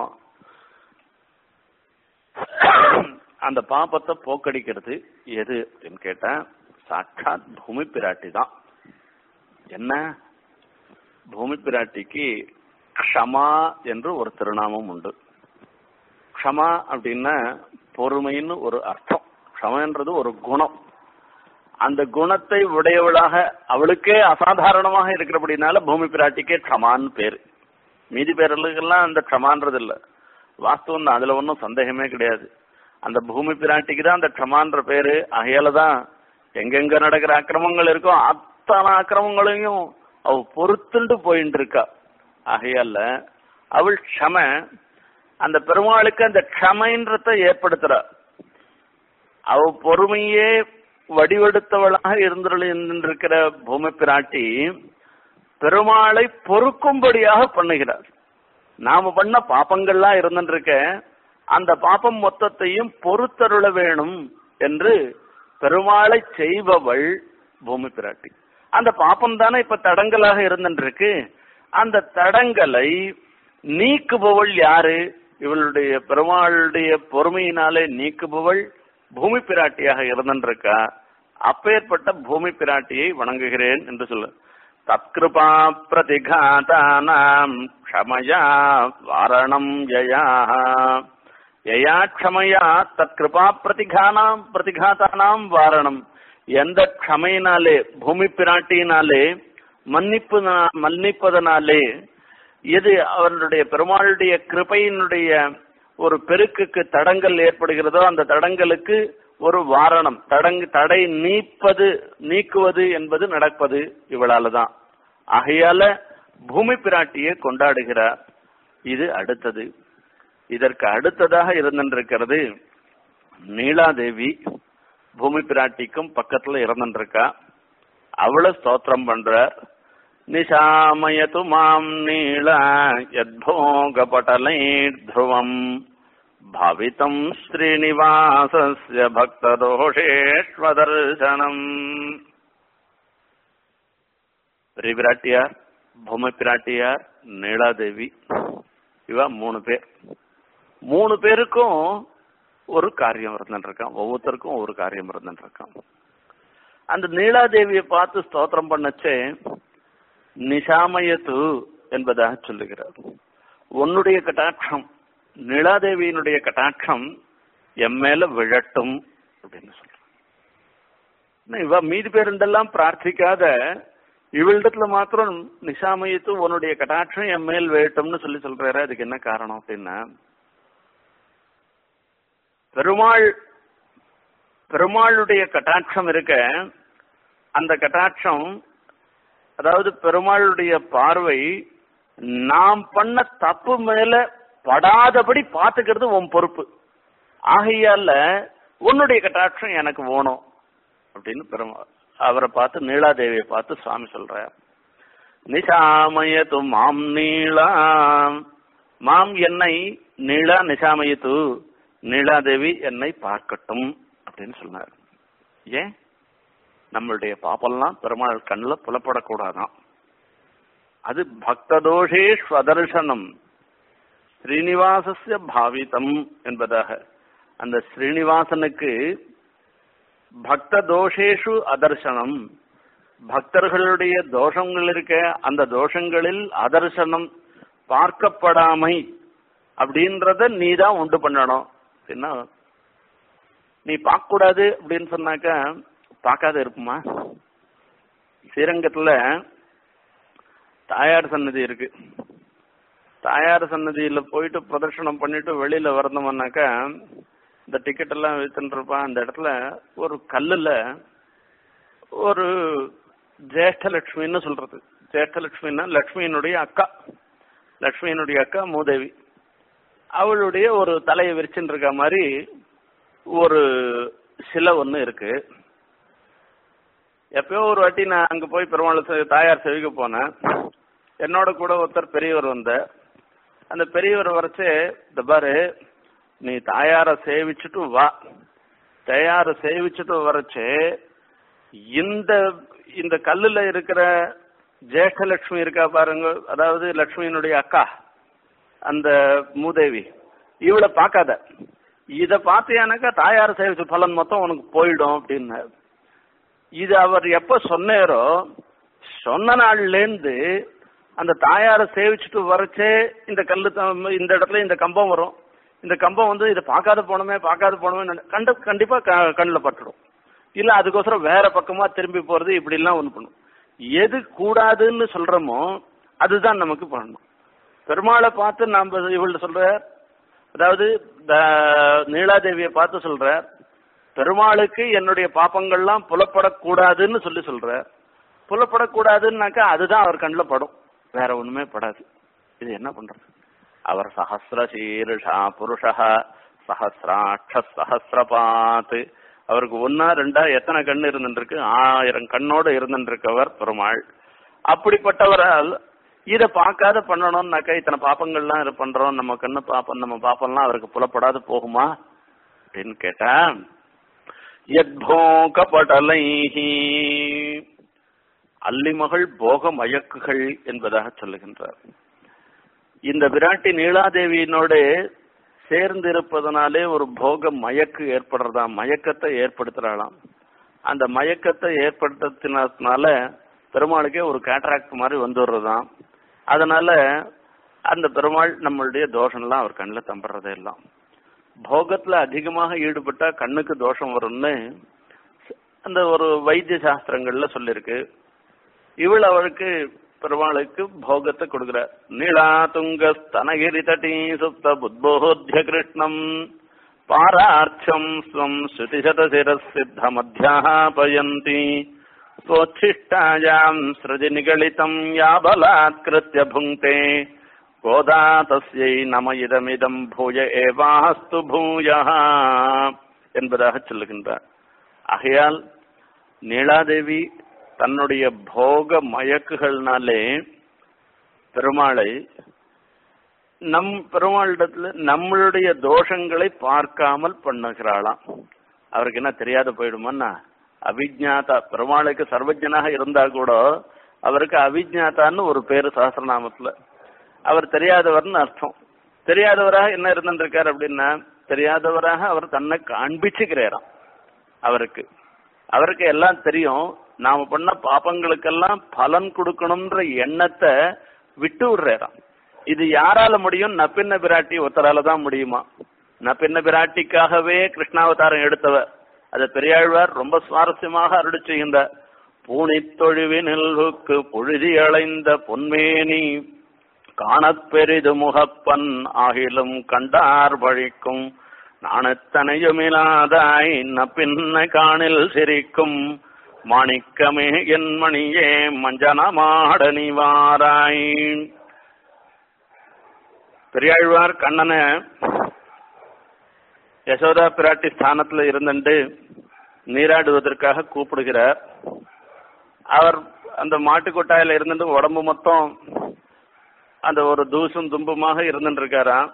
அந்த பாப்பத்தை போக்கடிக்கிறது எது அப்படின்னு கேட்டா சாட்சாத் பூமி பிராட்டி தான் என்ன பூமி பிராட்டிக்கு க்ஷமா என்று ஒரு திருநாமம் உண்டு க்ஷமா அப்படின்னா பொறுமைன்னு ஒரு அர்த்தம் க்ஷமன்றது ஒரு குணம் அந்த குணத்தை உடையவளாக அவளுக்கே அசாதாரணமாக இருக்கிறபடினால பூமி பிராட்டிக்கே க்ஷமான்னு பேரு மீதி பேர்களுக்கெல்லாம் அந்த க்ஷமான்றது இல்ல வாஸ்தவம் தான் அதுல ஒன்றும் சந்தேகமே கிடையாது அந்த பூமி பிராட்டிக்கு தான் அந்த க்ஷமான்ற பேரு அகையால தான் எங்கெங்க நடக்கிற அக்கிரமங்கள் இருக்கோ அத்தனை அக்கிரமங்களையும் அவ பொறுத்துண்டு போயிட்டு இருக்கா ஆகையால அவள் க்ஷம அந்த பெருமாளுக்கு அந்த க்ஷமைன்றத ஏற்படுத்துறா அவ பொறுமையே வடிவெடுத்தவளாக இருந்திருக்கிற பூமி பிராட்டி பெருமாளை பொறுக்கும்படியாக பண்ணுகிறார் நாம பண்ண பாப்பங்கள்லாம் இருந்துருக்க அந்த பாப்பம் மொத்தத்தையும் பொறுத்தருள வேணும் என்று பெருமாளை செய்பவள் பூமி பிராட்டி அந்த பாப்பம் தானே இப்ப தடங்கலாக இருந்துருக்கு அந்த தடங்களை நீக்குபவள் யாரு இவளுடைய பெருமாளுடைய பொறுமையினாலே நீக்குபவள் பூமி பிராட்டியாக இருந்திருக்கா அப்பேற்பட்ட பூமி பிராட்டியை வணங்குகிறேன் என்று சொல்லு தத்கிருபா பிரதிகாதானாம் க்ஷமயா வாரணம் யயா யயா க்ஷமயா தத்கிருபா பிரதிகானாம் பிரதிகாதானாம் வாரணம் எந்த க்ஷமையினாலே பூமி பிராட்டியினாலே மன்னிப்பு மன்னிப்பதனாலே எது அவருடைய பெருமாளுடைய கிருபையினுடைய ஒரு பெருக்குக்கு தடங்கள் ஏற்படுகிறதோ அந்த தடங்களுக்கு ஒரு வாரணம் தடங்கு தடை நீப்பது நீக்குவது என்பது நடப்பது இவளால தான் ஆகையால பூமி பிராட்டியை கொண்டாடுகிறார் இது அடுத்தது இதற்கு அடுத்ததாக இருந்திருக்கிறது நீலாதேவி பூமி பிராட்டிக்கும் பக்கத்துல இருந்திருக்கா அவளை ஸ்தோத்திரம் பண்றார் நிஷாமயது மாம் நீள யத்போகபட்டலை ध्रुवम् भावितम् श्रीनिवासस्य भक्तदोषेष्वदर्शनम् பிராட்டியார் பொம்மை பிராட்டியார் நீலாதேவி இவ மூணு பேர் மூணு பேருக்கும் ஒரு காரியம் இருந்துட்டு இருக்கான் ஒவ்வொருத்தருக்கும் ஒரு காரியம் இருந்துட்டு இருக்கான் அந்த நீலாதேவியை பார்த்து ஸ்தோத்திரம் பண்ணச்சே நிஷாமயத்து என்பதாக சொல்லுகிறார் உன்னுடைய கட்டாட்சம் நிலாதேவியினுடைய கட்டாட்சம் எம் மேல விழட்டும் அப்படின்னு சொல்றான் இவ மீதி பேருந்தெல்லாம் பிரார்த்திக்காத இவளிடத்துல மாத்திரம் நிஷாமயத்து உன்னுடைய கட்டாட்சம் என் மேல் விழட்டும்னு சொல்லி சொல்றாரு அதுக்கு என்ன காரணம் அப்படின்னா பெருமாள் பெருமாளுடைய கட்டாட்சம் இருக்க அந்த கட்டாட்சம் அதாவது பெருமாளுடைய பார்வை நாம் பண்ண தப்பு மேல படாதபடி பாத்துக்கிறது உன் பொறுப்பு ஆகையால உன்னுடைய கட்டாட்சம் எனக்கு வேணும் அப்படின்னு பெருமா அவரை பார்த்து நீலாதேவியை பார்த்து சுவாமி சொல்றார் நிஷாமயத்து மாம் நீளா மாம் என்னை நீளா நிஷாமயத்து நீலாதேவி என்னை பார்க்கட்டும் அப்படின்னு சொன்னார் ஏன் நம்மளுடைய பாப்பெல்லாம் பெருமாள் கண்ணில் புலப்படக்கூடாதான் அது பக்ததோஷேஷ் அதர்சனம் ஸ்ரீனிவாசஸ்ய பாவிதம் என்பதாக அந்த ஸ்ரீனிவாசனுக்கு பக்த தோஷேஷு அதர்சனம் பக்தர்களுடைய தோஷங்கள் இருக்க அந்த தோஷங்களில் அதர்சனம் பார்க்கப்படாமை அப்படின்றத நீ தான் உண்டு பண்ணணும் என்ன நீ பார்க்க கூடாது அப்படின்னு சொன்னாக்க பார்க்காத இருக்குமா ஸ்ரீரங்கத்துல தாயார் சன்னதி இருக்கு தாயார் சன்னதியில போயிட்டு பிரதர்ஷனம் பண்ணிட்டு வெளியில வரணும்னாக்கா இந்த டிக்கெட் எல்லாம் வித்துட்டு இருப்பான் அந்த இடத்துல ஒரு கல்லுல ஒரு ஜேஷ்டலட்சுமின்னு சொல்றது ஜேஷ்டலட்சுமின்னா லட்சுமியினுடைய அக்கா லட்சுமியினுடைய அக்கா மூதேவி அவளுடைய ஒரு தலையை விரிச்சுட்டு இருக்க மாதிரி ஒரு சிலை ஒன்று இருக்கு எப்பயோ ஒரு வாட்டி நான் அங்க போய் பெருமாள் செ- தாயார் செவிக்க போனேன் என்னோட கூட ஒருத்தர் பெரியவர் வந்த அந்த பெரியவர் வரைச்சு இந்த பாரு நீ தாயார சேவிச்சுட்டு வா தாயார சேவிச்சுட்டு வரைச்சு இந்த இந்த கல்லுல இருக்கிற ஜேஷ்டலட்சுமி இருக்கா பாருங்க அதாவது லட்சுமியினுடைய அக்கா அந்த மூதேவி இவளை பார்க்காத இத பார்த்தியானாக்கா தாயார் சேவிச்ச பலன் மொத்தம் உனக்கு போயிடும் அப்படின்னு இது அவர் எப்ப சொன்னாரோ சொன்ன நாள்ல இருந்து அந்த தாயாரை சேவிச்சுட்டு வரச்சே இந்த கல்லு த- இந்த இடத்துல இந்த கம்பம் வரும் இந்த கம்பம் வந்து இதை பார்க்காத போனோமே பார்க்காத போனோமே கண்ட கண்டிப்பா க- கண்ணுல பட்டுடும் இல்ல அதுக்கோசரம் வேற பக்கமா திரும்பி போறது இப்படி எல்லாம் ஒண்ணு பண்ணும் எது கூடாதுன்னு சொல்றோமோ அதுதான் நமக்கு பண்ணணும் பெருமாளை பார்த்து நாம இவள்கிட்ட சொல்ற அதாவது த- நீலாதேவியை பார்த்து சொல்ற பெருமாளுக்கு என்னுடைய பாப்பங்கள்லாம் புலப்படக்கூடாதுன்னு சொல்லி சொல்ற புலப்படக்கூடாதுன்னாக்கா அதுதான் அவர் கண்ணில் படும் வேற ஒண்ணுமே படாது இது என்ன பண்றது அவர் சஹசிர சீருஷா புருஷா சஹசிராட்ச சஹசிரபாத் அவருக்கு ஒன்னா ரெண்டா எத்தனை கண் இருந்துருக்கு ஆயிரம் கண்ணோட இருந்துருக்கவர் பெருமாள் அப்படிப்பட்டவரால் இத பார்க்காத பண்ணணும்னாக்கா இத்தனை பாப்பங்கள்லாம் இது பண்றோம் நம்ம கண்ணு பாப்பம் நம்ம பாப்பம்லாம் அவருக்கு புலப்படாது போகுமா அப்படின்னு கேட்டா யத்போகபடலைஹி அல்லிமகள் போக மயக்குகள் என்பதாக சொல்லுகின்றார் இந்த விராட்டி நீலாதேவியினோடு சேர்ந்து இருப்பதனாலே ஒரு போக மயக்கு ஏற்படுறதாம் மயக்கத்தை ஏற்படுத்துறாளாம் அந்த மயக்கத்தை ஏற்படுத்தினதுனால பெருமாளுக்கே ஒரு கேட்ராக்ட் மாதிரி வந்துடுறதாம் அதனால அந்த பெருமாள் நம்மளுடைய தோஷம்லாம் அவர் கண்ணில் தம்புறதே எல்லாம் போகத்துல அதிகமாக ஈடுபட்டா கண்ணுக்கு தோஷம் வரும்னு அந்த ஒரு வைத்திய சாஸ்திரங்கள்ல சொல்லியிருக்கு இவள் அவளுக்கு பெருமாளுக்கு போகத்தை கொடுக்கிறார் நீளா துங்க ஸ்தனகிரி தட்டி சுப்த புத்போத்ய கிருஷ்ணம் பாரார்த்தம் ஸ்வம் ஸ்ருதிசத சித்த மத்தியாபயந்தி स्वोच्छिष्टायाम् सृजि निगलितम् या बलात्कृत्य भुङ्क्ते கோதா தஸ்யை நம இதமிதம் பூய ஏவாஸ்து பூயः என்பதாக சொல்லுகின்றார் ஆகையால் நீலாதேவி தன்னுடைய போக மயக்குகள்னாலே பெருமாளை நம் பெருமாளிடத்துல நம்மளுடைய தோஷங்களை பார்க்காமல் பண்ணுகிறாளாம் அவருக்கு என்ன தெரியாத போயிடுமான்னா அவிஜாதா பெருமாளுக்கு சர்வஜனாக இருந்தா கூட அவருக்கு அவிஜாதான்னு ஒரு பேரு சஹசிரநாமத்துல அவர் தெரியாதவர்னு அர்த்தம் தெரியாதவராக என்ன இருந்திருக்கார் அப்படின்னா தெரியாதவராக அவர் தன்னை காண்பிச்சுக்கிறாராம் அவருக்கு அவருக்கு எல்லாம் தெரியும் நாம பண்ண பாப்பங்களுக்கெல்லாம் பலன் கொடுக்கணும்ன்ற எண்ணத்தை விட்டு விடுறாராம் இது யாரால முடியும் நப்பின்ன பிராட்டி ஒருத்தரால தான் முடியுமா நப்பின்ன பிராட்டிக்காகவே கிருஷ்ணாவதாரம் எடுத்தவர் அதை பெரியாழ்வார் ரொம்ப சுவாரஸ்யமாக அருளி செய்கின்றார் பூணித்தொழுவினில்வுக்கு பொழுதி அலைந்த பொன்மேனி காணப்பெரிது முகப்பன் ஆகிலும் கண்டார் பழிக்கும் நாணத்தனையுமிலாதாய் நப்பின்ன காணில் சிரிக்கும் மாணிக்கமே என் மணியே மஞ்சனமாட நிவாராய் பெரியாழ்வார் கண்ணனை யசோதா பிராட்டி ஸ்தானத்துல இருந்துட்டு நீராடுவதற்காக கூப்பிடுகிறார் அவர் அந்த மாட்டு கொட்டாயில இருந்துட்டு உடம்பு மொத்தம் அந்த ஒரு தூசும் தும்புமாக இருந்துட்டு இருக்காராம்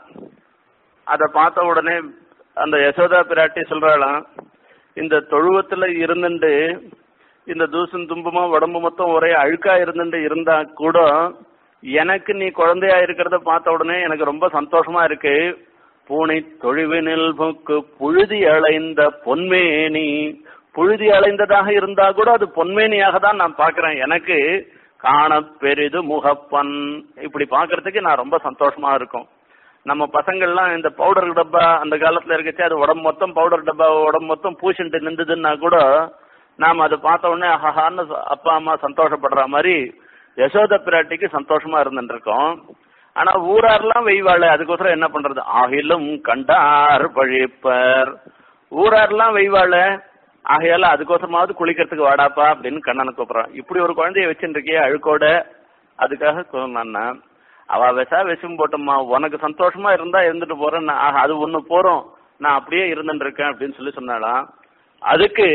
அதை பார்த்த உடனே அந்த யசோதா பிராட்டி சொல்றாளாம் இந்த தொழுவத்துல இருந்துட்டு இந்த தூசும் தும்புமா உடம்பு மொத்தம் ஒரே அழுக்கா இருந்துட்டு இருந்தா கூட எனக்கு நீ குழந்தையா இருக்கிறத பார்த்த உடனே எனக்கு ரொம்ப சந்தோஷமா இருக்கு பூனை தொழுவினில் புக்கு புழுதி அலைந்த பொன்மேனி புழுதி அலைந்ததாக இருந்தா கூட அது பொன்மேனியாக தான் நான் பார்க்கிறேன் எனக்கு காண பெரிது முகப்பன் இப்படி பார்க்கறதுக்கு நான் ரொம்ப சந்தோஷமா இருக்கும் நம்ம பசங்கள்லாம் இந்த பவுடர் டப்பா அந்த காலத்துல இருக்கச்சு அது உடம்பு மொத்தம் பவுடர் டப்பா உடம்பு மொத்தம் பூசிட்டு நின்றுதுன்னா கூட நாம் அதை பார்த்த உடனே ஆஹான்னு அப்பா அம்மா சந்தோஷப்படுற மாதிரி யசோத பிராட்டிக்கு சந்தோஷமா இருந்துட்டு இருக்கோம் ஆனா ஊரார்லாம் வெய்வாள் அதுக்கோசரம் என்ன பண்றது ஆகிலும் கண்டார் பழிப்பர் ஊரார்லாம் வெய்வாள் ஆகையால அதுக்கோசரமாவது குளிக்கிறதுக்கு வாடாப்பா அப்படின்னு கண்ணனை கூப்பிடுறான் இப்படி ஒரு குழந்தைய வச்சுட்டு இருக்கியே அழுக்கோட அதுக்காக சொன்னான்னா அவ விஷா விஷம் போட்டோம்மா உனக்கு சந்தோஷமா இருந்தா இருந்துட்டு போறேன் நான், ஆஹா, அது ஒண்ணு போறோம் நான் அப்படியே இருந்துட்டு இருக்கேன் அப்படின்னு சொல்லி சொன்னாலாம் அதுக்கு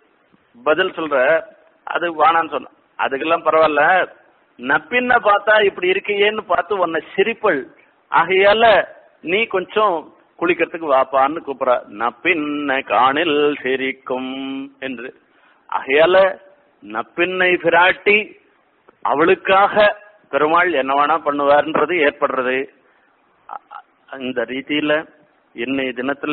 பதில் சொல்ற அது வானான்னு சொன்ன அதுக்கெல்லாம் பரவாயில்ல நப்பின்ன பார்த்தா இப்படி இருக்கியேன்னு பார்த்து உன்னை சிரிப்பள் ஆகையால நீ கொஞ்சம் குளிக்கிறதுக்கு வாப்பான்னு கூப்பிடுற நப்பின்ன காணில் சிரிக்கும் என்று ஆகையால நப்பின்னை பிராட்டி அவளுக்காக பெருமாள் என்ன வேணா பண்ணுவார்ன்றது ஏற்படுறது அ- அ- இந்த ரீதியில இன்னைய தினத்துல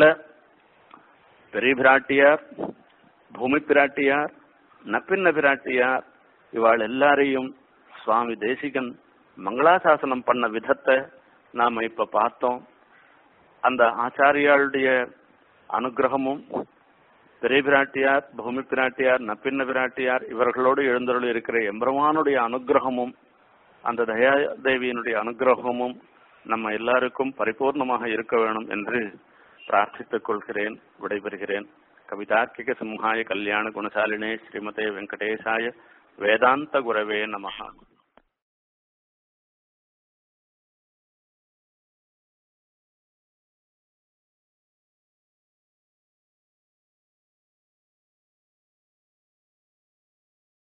பெரிய பிராட்டியார் பூமி பிராட்டியார் நப்பின்ன பிராட்டியார் இவாள் எல்லாரையும் சுவாமி தேசிகன் மங்களாசாசனம் பண்ண விதத்தை நாம இப்ப பார்த்தோம் அந்த ஆச்சாரியாளுடைய அனுகிரகமும் பெரிய பிராட்டியார் பூமி பிராட்டியார் நப்பின்ன பிராட்டியார் இவர்களோடு எழுந்தருள் இருக்கிற எம்பெருமானுடைய அனுகிரகமும் அந்த தயாதேவியினுடைய அனுகிரகமும் நம்ம எல்லாருக்கும் பரிபூர்ணமாக இருக்க வேணும் என்று பிரார்த்தித்துக் கொள்கிறேன் விடைபெறுகிறேன் கவிதார்க்கிக சிம்ஹாய கல்யாண குணசாலினே ஸ்ரீமதே வெங்கடேசாய வேதாந்த குரவே நமஹா